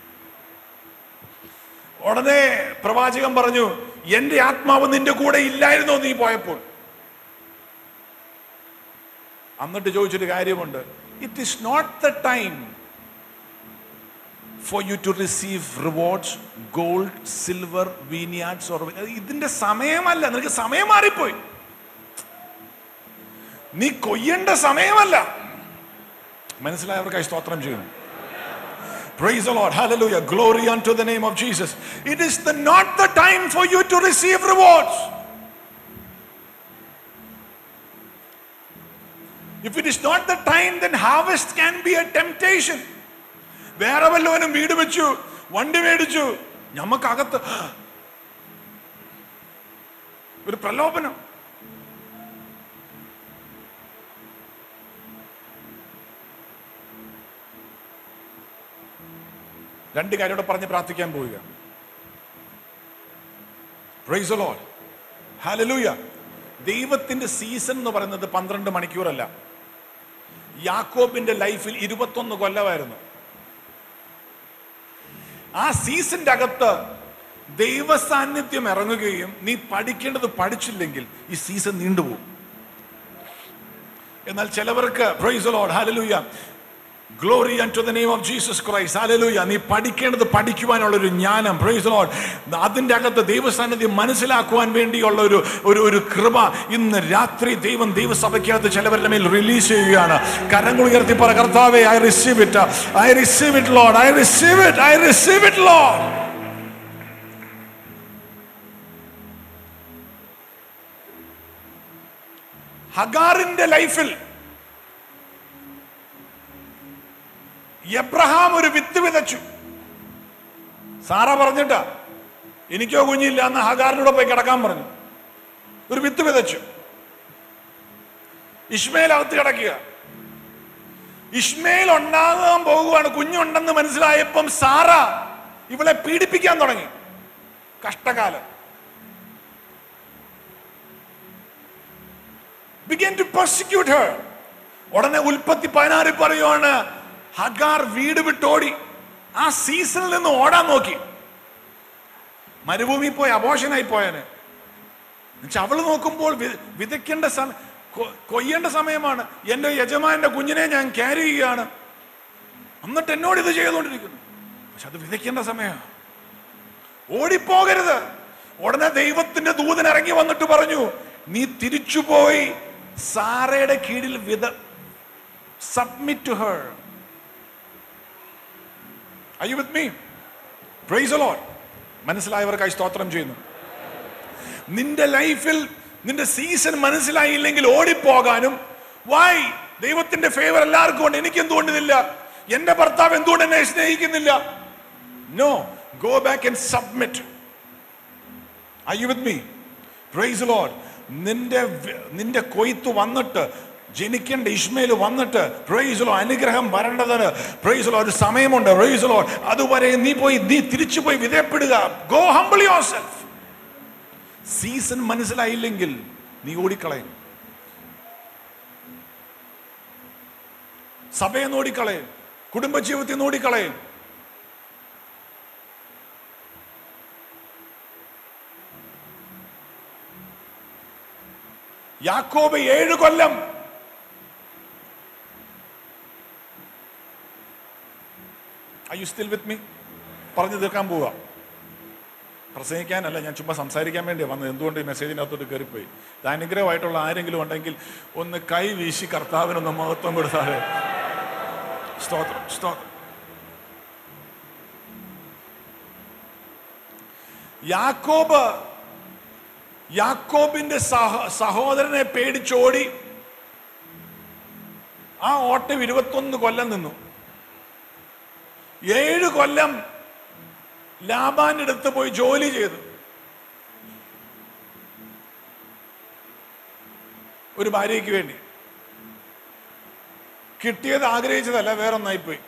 ഉടനെ പ്രവാചകൻ പറഞ്ഞു എന്റെ ആത്മാവ് നിന്റെ കൂടെ ഇല്ലായിരുന്നോ നീ പോയപ്പോൾ എന്നിട്ട് ചോദിച്ചൊരു കാര്യമുണ്ട് it is not the time for you to receive rewards gold silver vineyards or ഇതിന്റെ സമയമല്ല നിനക്ക് സമയം മാറിപ്പോയി നീ കൊയ്യേണ്ട സമയമല്ല മനസ്സിലായവർക്കായി സ്തോത്രം ചെയ്യുന്നു Praise the Lord. Hallelujah. Glory unto the name of Jesus. It is the, not the time for you to receive rewards. If it is not the time, then harvest can be a temptation. വേറെ വല്ലവനും വീട് വെച്ചു വണ്ടി മേടിച്ചു ഞമ്മക്കകത്ത് ഒരു പ്രലോഭനം രണ്ട് കാര്യം കൂടെ പറഞ്ഞ് പ്രാർത്ഥിക്കാൻ പോവുക പ്രൈസ് ലോഡ് ഹല്ലേലൂയ ദൈവത്തിന്റെ സീസൺ എന്ന് പറയുന്നത് പന്ത്രണ്ട് മണിക്കൂറല്ല യാക്കോബിന്റെ ലൈഫിൽ ഇരുപത്തൊന്ന് കൊല്ലമായിരുന്നു ആ സീസന്റെ അകത്ത് ദൈവ സാന്നിധ്യം ഇറങ്ങുകയും നീ പഠിക്കേണ്ടത് പഠിച്ചില്ലെങ്കിൽ ഈ സീസൺ നീണ്ടുപോകും എന്നാൽ ചിലവർക്ക് praise Lord hallelujah glory to the name of Jesus Christ hallelujah നീ പഠിക്കേണ്ടത് പഠിക്കുവാനുള്ള ഒരു ജ്ഞാനം പ്രൈസ് ലോഡ് അതിന്റെ അകത്ത് ദൈവസാന്നിധ്യം മനസ്സിലാക്കുവാൻ വേണ്ടിയുള്ള ഒരു ഒരു ഒരു കൃപ ഇന്ന് രാത്രി ദൈവം ദൈവസഭയ്ക്കകത്ത് ചിലവരുടെ മേൽ റിലീസ് ചെയ്യുകയാണ് കരങ്ങൾ ഉയർത്തി പറ കർത്താവേ I receive it I receive it Lord I receive it I receive it Lord ഹഗാറിന്റെ ലൈഫിൽ എബ്രഹാം ഒരു വിത്ത് വിതച്ചു സാറ പറഞ്ഞിട്ടാ എനിക്കോ കുഞ്ഞില്ല എന്ന് ഹഗാറിനൂടെ പോയി കിടക്കാൻ പറഞ്ഞു ഒരു വിത്ത് വിതച്ചു ഇഷ്മേൽ അകത്ത് കിടക്കുക ഇഷ്മേൽ ഉണ്ടാകാൻ പോകുകയാണ് കുഞ്ഞുണ്ടെന്ന് മനസ്സിലായപ്പം സാറ ഇവളെ പീഡിപ്പിക്കാൻ തുടങ്ങി കഷ്ടകാലം ബിഗൻ ടു പെർസിക്യൂട്ട് ഹർ ഉടനെ ഉൽപ്പത്തി പതിനാറിൽ പറയുവാണ് ഹഗാർ വീട് വിട്ടോടി ആ സീസണിൽ നിന്ന് ഓടാൻ നോക്കി മരുഭൂമി പോയി അബോഷനായി പോയന് എന്നുവെച്ചാൽ അവള് നോക്കുമ്പോൾ വി- വിതയ്ക്കേണ്ട സമയം കൊയ്യേണ്ട സമയമാണ് എൻ്റെ യജമാന്റെ കുഞ്ഞിനെ ഞാൻ ക്യാരി ചെയ്യുകയാണ് എന്നിട്ട് എന്നോട് ഇത് ചെയ്തുകൊണ്ടിരിക്കുന്നു പക്ഷെ അത് വിതയ്ക്കേണ്ട സമയമാണ് ഓടിപ്പോകരുത് ഉടനെ ദൈവത്തിന്റെ ദൂതൻ ഇറങ്ങി വന്നിട്ട് പറഞ്ഞു നീ തിരിച്ചുപോയി സാറയുടെ കീഴിൽ വിത submit to her Are you with me? Praise Lord മനസ്സിലായവർക്കായി സ്തോത്രം ചെയ്യുന്നു നിന്റെ ലൈഫിൽ നിന്റെ സീസൺ മനസ്സിലായില്ലെങ്കിൽ ഓടിപ്പോകാനും വായ് ദൈവത്തിന്റെ ഫേവർ എല്ലാവർക്കും ഉണ്ട് എനിക്ക് എന്തുകൊണ്ടില്ല എന്റെ ഭർത്താവ് എന്തുകൊണ്ട് എന്നെ സ്നേഹിക്കുന്നില്ല no go back and submit I you with me praise Lord നിന്റെ വ- നിന്റെ കൊയ്ത്ത് വന്നിട്ട് ജനിക്കേണ്ട ഇഷ്മയിൽ വന്നിട്ട് പ്രൈസ് ലോ അനുഗ്രഹം വരേണ്ടതിന് പ്രൈസ് ലോ ഒരു സമയമുണ്ട് പ്രൈസ് ലോ അതുവരെ നീ പോയി നീ തിരിച്ചു പോയി വിധേയപ്പെടുക go humble yourself season മനസ്സിലായില്ലെങ്കിൽ നീ ഓടിക്കളയും സഭയെ നിന്ന് ഓടിക്കളയും കുടുംബജീവിതത്തിൽ നിന്ന് ഓടിക്കളയും യാക്കോബ് ഏഴ് കൊല്ലം I you still with me പറഞ്ഞു തീർക്കാൻ പോവുക പ്രസംഗിക്കാനല്ല ഞാൻ ചുമ്മാ സംസാരിക്കാൻ വേണ്ടിയാണ് വന്നത് എന്തുകൊണ്ട് ഈ മെസ്സേജിനകത്തോട്ട് കയറിപ്പോയി ഇത് അനുഗ്രഹമായിട്ടുള്ള ആരെങ്കിലും ഉണ്ടെങ്കിൽ ഒന്ന് കൈ വീശി കർത്താവിനൊന്ന് മഹത്വം കൊടുത്താൽ സ്തോത്രം സ്തോത്രം യാക്കോബ് യാക്കോബിന്റെ സഹ സഹോദരനെ പേടിച്ചോടി ആ ഓട്ടം ഇരുപത്തൊന്ന് കൊല്ലം നിന്നു ഏഴ് കൊല്ലം ലാബാന്റെ അടുത്ത് പോയി ജോലി ചെയ്തു ഒരു ഭാര്യയ്ക്ക് വേണ്ടി കിട്ടിയത് ആഗ്രഹിച്ചതല്ല വേറൊന്നായിപ്പോയി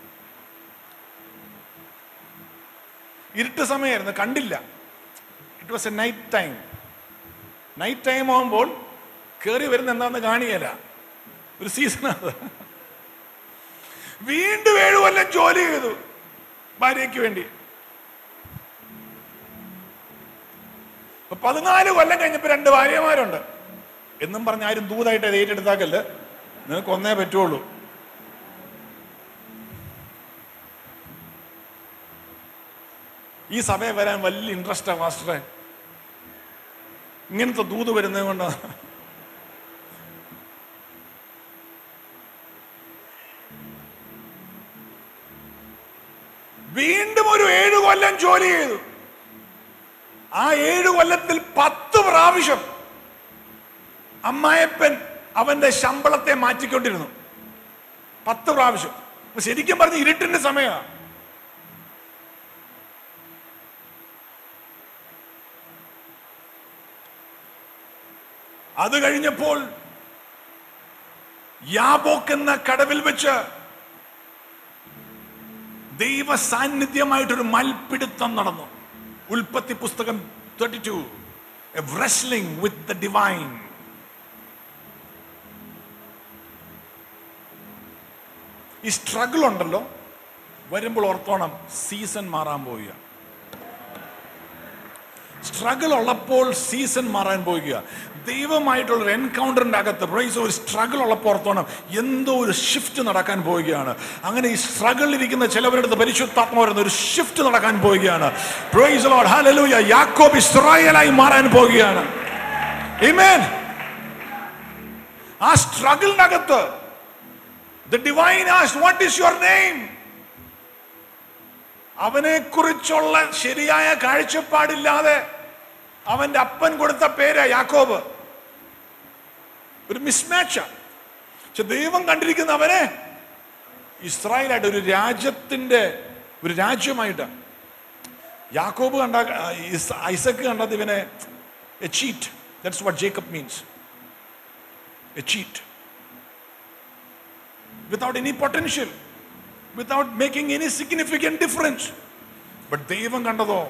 ഇരുട്ട് സമയമായിരുന്നു കണ്ടില്ല it was a night time night time ആകുമ്പോൾ കയറി വരുന്ന എന്താന്ന് കാണിയല്ല ഒരു സീസൺ അത് വീണ്ടും ഏഴു കൊല്ലം ജോലി ചെയ്തു ഭാര്യയ്ക്ക് വേണ്ടി അപ്പൊ പതിനാല് കൊല്ലം കഴിഞ്ഞപ്പോ രണ്ട് ഭാര്യമാരുണ്ട് എന്നും പറഞ്ഞ ആരും ദൂതായിട്ട് അത് ഏറ്റെടുത്താക്കല്ല് നിനക്ക് ഒന്നേ പറ്റുള്ളൂ ഈ സഭയെ വരാൻ വലിയ ഇൻട്രസ്റ്റാ മാസ്റ്ററെ ഇങ്ങനത്തെ ദൂത് വരുന്നത് കൊണ്ട് വീണ്ടും ഒരു ഏഴു കൊല്ലം ജോലി ചെയ്തു ആ ഏഴു കൊല്ലത്തിൽ പത്ത് പ്രാവശ്യം അമ്മായപ്പൻ അവന്റെ ശമ്പളത്തെ മാറ്റിക്കൊണ്ടിരുന്നു പത്ത് പ്രാവശ്യം അപ്പൊ ശരിക്കും പറഞ്ഞ ഇരുട്ടിന്റെ സമയമാണ് അത് കഴിഞ്ഞപ്പോൾ യാബോക്ക് എന്ന കടവിൽ വെച്ച് ദൈവ സാന്നിധ്യമായിട്ടൊരു മൽപ്പിടുത്തം നടന്നു ഉൽപ്പത്തി പുസ്തകം thirty two wrestling with the divine ഈ സ്ട്രഗിൾ ഉണ്ടല്ലോ വരുമ്പോൾ ഓർത്തോണം സീസൺ മാറാൻ പോവുക സ്ട്രഗിൾ ഉള്ളപ്പോൾ സീസൺ മാറാൻ പോവുക ദൈവമായിട്ടുള്ള ഒരു എൻകൗണ്ടറിന്റെ അകത്ത് പ്രൈസ് ഒരു സ്ട്രഗിൾ ഉള്ളപ്പോൾ ഓർത്തോണം എന്തോ ഒരു ഷിഫ്റ്റ് നടക്കാൻ പോവുകയാണ് അങ്ങനെ ഈ സ്ട്രഗിൾ ഇരിക്കുന്ന ചിലവരുടെ അടുത്ത് പരിശുദ്ധാത്മ വരുന്ന ഒരു ഷിഫ്റ്റ് നടക്കാൻ പോവുകയാണ് പ്രൈസ് ലോർഡ് ഹല്ലേലൂയ യാക്കോബ് ഇസ്രായേലായി മാറാൻ പോവുകയാണ് Amen. ആ സ്ട്രഗിളിനകത്ത് the divine as what is your name അവനെ കുറിച്ചുള്ള ശരിയായ കാഴ്ചപ്പാടില്ലാതെ അവന്റെ അപ്പൻ കൊടുത്ത പേര് യാക്കോബ് ഒരു മിസ്മാച്ച് പക്ഷെ ദൈവം കണ്ടിരിക്കുന്ന അവനെ ഇസ്രായേലായിട്ട് ഒരു രാജ്യത്തിന്റെ ഒരു രാജ്യമായിട്ട് യാക്കോബ് കണ്ട ഇസ്- ഐസക്ക് കണ്ടത് ഇവനെ a cheat that's what Jacob means a cheat without any potential, without making any significant difference. But ദൈവം കണ്ടതോ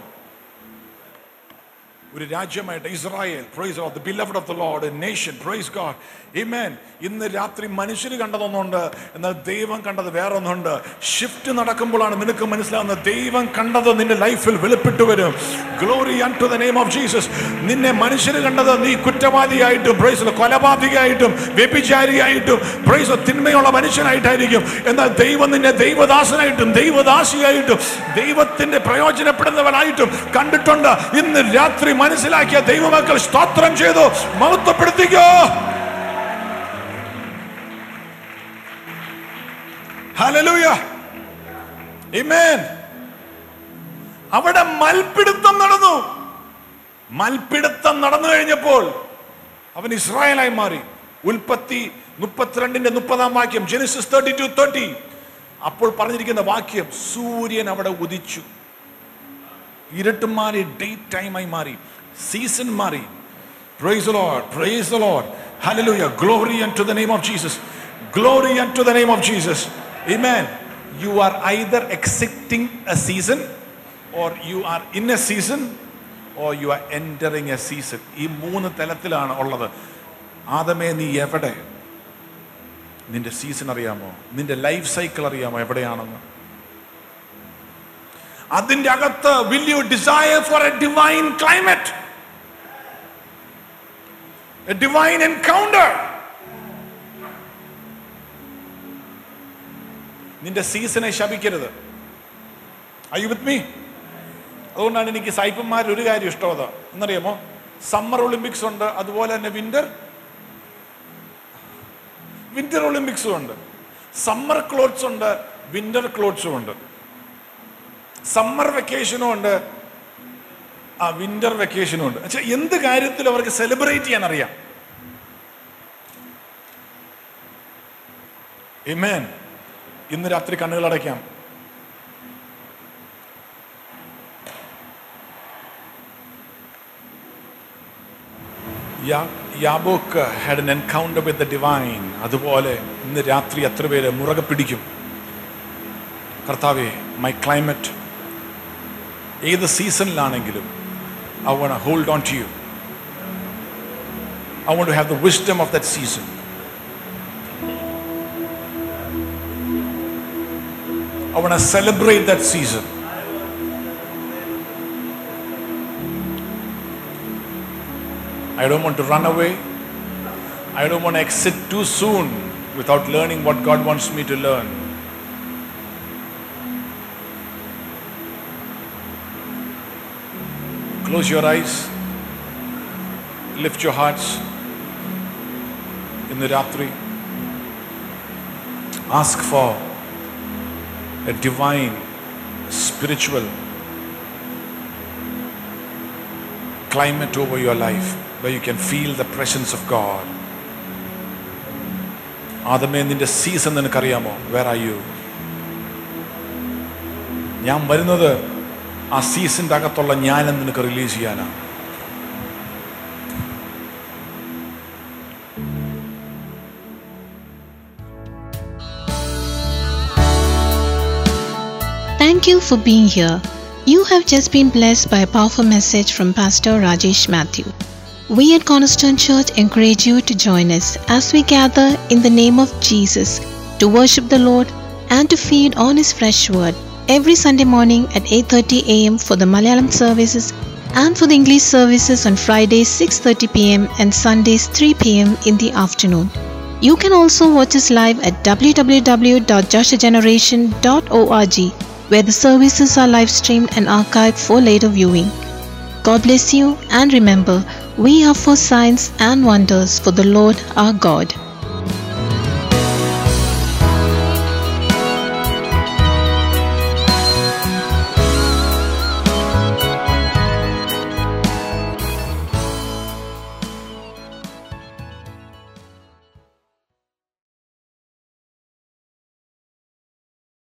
ഒരു രാജ്യമായിട്ട് Israel praise of the beloved of the Lord nation praise God Amen ഇന്ന് രാത്രി മനുഷ്യർ കണ്ടതൊന്നുണ്ട് എന്നാൽ ദൈവം കണ്ടത് വേറൊന്നുണ്ട് ഷിഫ്റ്റ് നടക്കുമ്പോഴാണ് നിനക്ക് മനസ്സിലാവുന്നത് ദൈവം കണ്ടത് നിന്റെ ലൈഫിൽ വെളിപ്പെട്ടു വരും glory unto the name of Jesus നിന്നെ മനുഷ്യർ കണ്ടത് നീ കുറ്റവാദിയായിട്ടും പ്രൈസ് കൊലപാതകയായിട്ടും വ്യഭിചാരിയായിട്ടും പ്രൈസ് തിന്മയുള്ള മനുഷ്യനായിട്ടായിരിക്കും എന്നാൽ ദൈവം നിന്നെ ദൈവദാസനായിട്ടും ദൈവദാസിയായിട്ടും ദൈവത്തിന്റെ പ്രയോജനപ്പെടുന്നവനായിട്ടും കണ്ടിട്ടുണ്ട് ഇന്ന് രാത്രി മനസ്സിലാക്കിയ ദൈവമക്കൾ സ്തോത്രം ചെയ്തു മഹത്വപ്പെടുത്തിക്കോ ഹല്ലേലൂയ Amen. അവിടെ മൽപിടുത്തം നടന്നു മൽപിടുത്തം നടന്നു കഴിഞ്ഞപ്പോൾ അവൻ ഇസ്രായേലായി മാറി ഉൽപ്പത്തി മുപ്പത്തിരണ്ടിന്റെ മുപ്പതാം വാക്യം ജെനിസിസ് തേർട്ടി ടു തേർട്ടി അപ്പോൾ പറഞ്ഞിരിക്കുന്ന വാക്യം സൂര്യൻ അവിടെ ഉദിച്ചു ഇരുട്ട് മാറി ഡേ ടൈമായി മാറി സീസൺ മാറി Praise the Lord. Praise the Lord. Hallelujah. Glory unto the name of Jesus. Glory unto the name of Jesus. Amen. You are either exiting a season or you are in a season or you are entering a season. ഈ മൂന്ന് തലത്തിലാണ് ഉള്ളത് ആദമേ നീ എവിടെ നിന്റെ season അറിയാമോ നിന്റെ life cycle അറിയാമോ എവിടെയാണെന്ന് അതിന്റെ അകത്ത് will you desire for a divine climate a divine encounter. നിന്റെ സീസണെ ശപിക്കരുത് ഐ വിത്ത് മീ അതുകൊണ്ടാണ് എനിക്ക് സായിപ്പന്മാർ ഒരു കാര്യം ഇഷ്ടമത് എന്നറിയാമോ സമ്മർ ഒളിമ്പിക്സ് ഉണ്ട് അതുപോലെ തന്നെ വിന്റർ വിന്റർ ഒളിമ്പിക്സും ഉണ്ട് സമ്മർ ക്ലോത്ത്സ് ഉണ്ട് വിന്റർ ക്ലോത്ത്സും ഉണ്ട് സമ്മർ വെക്കേഷനും ഉണ്ട് ആ വിന്റർ വെക്കേഷനും ഉണ്ട് പക്ഷെ എന്ത് കാര്യത്തിലും അവർക്ക് സെലിബ്രേറ്റ് ചെയ്യാൻ അറിയാം Amen. ഇന്ന് രാത്രി കണ്ണുകൾ അടയ്ക്കാം യാബോക്ക് had an encounter with the divine അതുപോലെ ഇന്ന് രാത്രി എത്ര പേര് മുറകെ പിടിക്കും കർത്താവെ മൈ ക്ലൈമറ്റ് ഏത് സീസണിലാണെങ്കിലും I want to hold on to you. I want to have the wisdom of that season. I want to celebrate that season. I don't want to run away. I don't want to exit too soon without learning what God wants me to learn. Close your eyes. Lift your hearts. In the Ratri. Ask for a divine, spiritual climate over your life where you can feel the presence of God. ആദമേ നിന്റെ season നിനക്കറിയാമോ where are U ഞാൻ വരുന്നത് ആ സീസണിന്റെ അകത്തുള്ള ജ്ഞാനം നിനക്ക് release ചെയ്യാനാണ് Thank you for being here. You have just been blessed by a powerful message from Pastor Rajesh Matthew. We at Cornerstone Church encourage you to join us as we gather in the name of Jesus to worship the Lord and to feed on his fresh word every Sunday morning at 8:30 a.m. for the Malayalam services and for the English services on Fridays 6:30 p.m. and Sundays 3 p.m. in the afternoon. You can also watch us live at www.joshageneration.org where the services are live streamed and archived for later viewing. God bless you and remember, we are for signs and wonders for the Lord our God.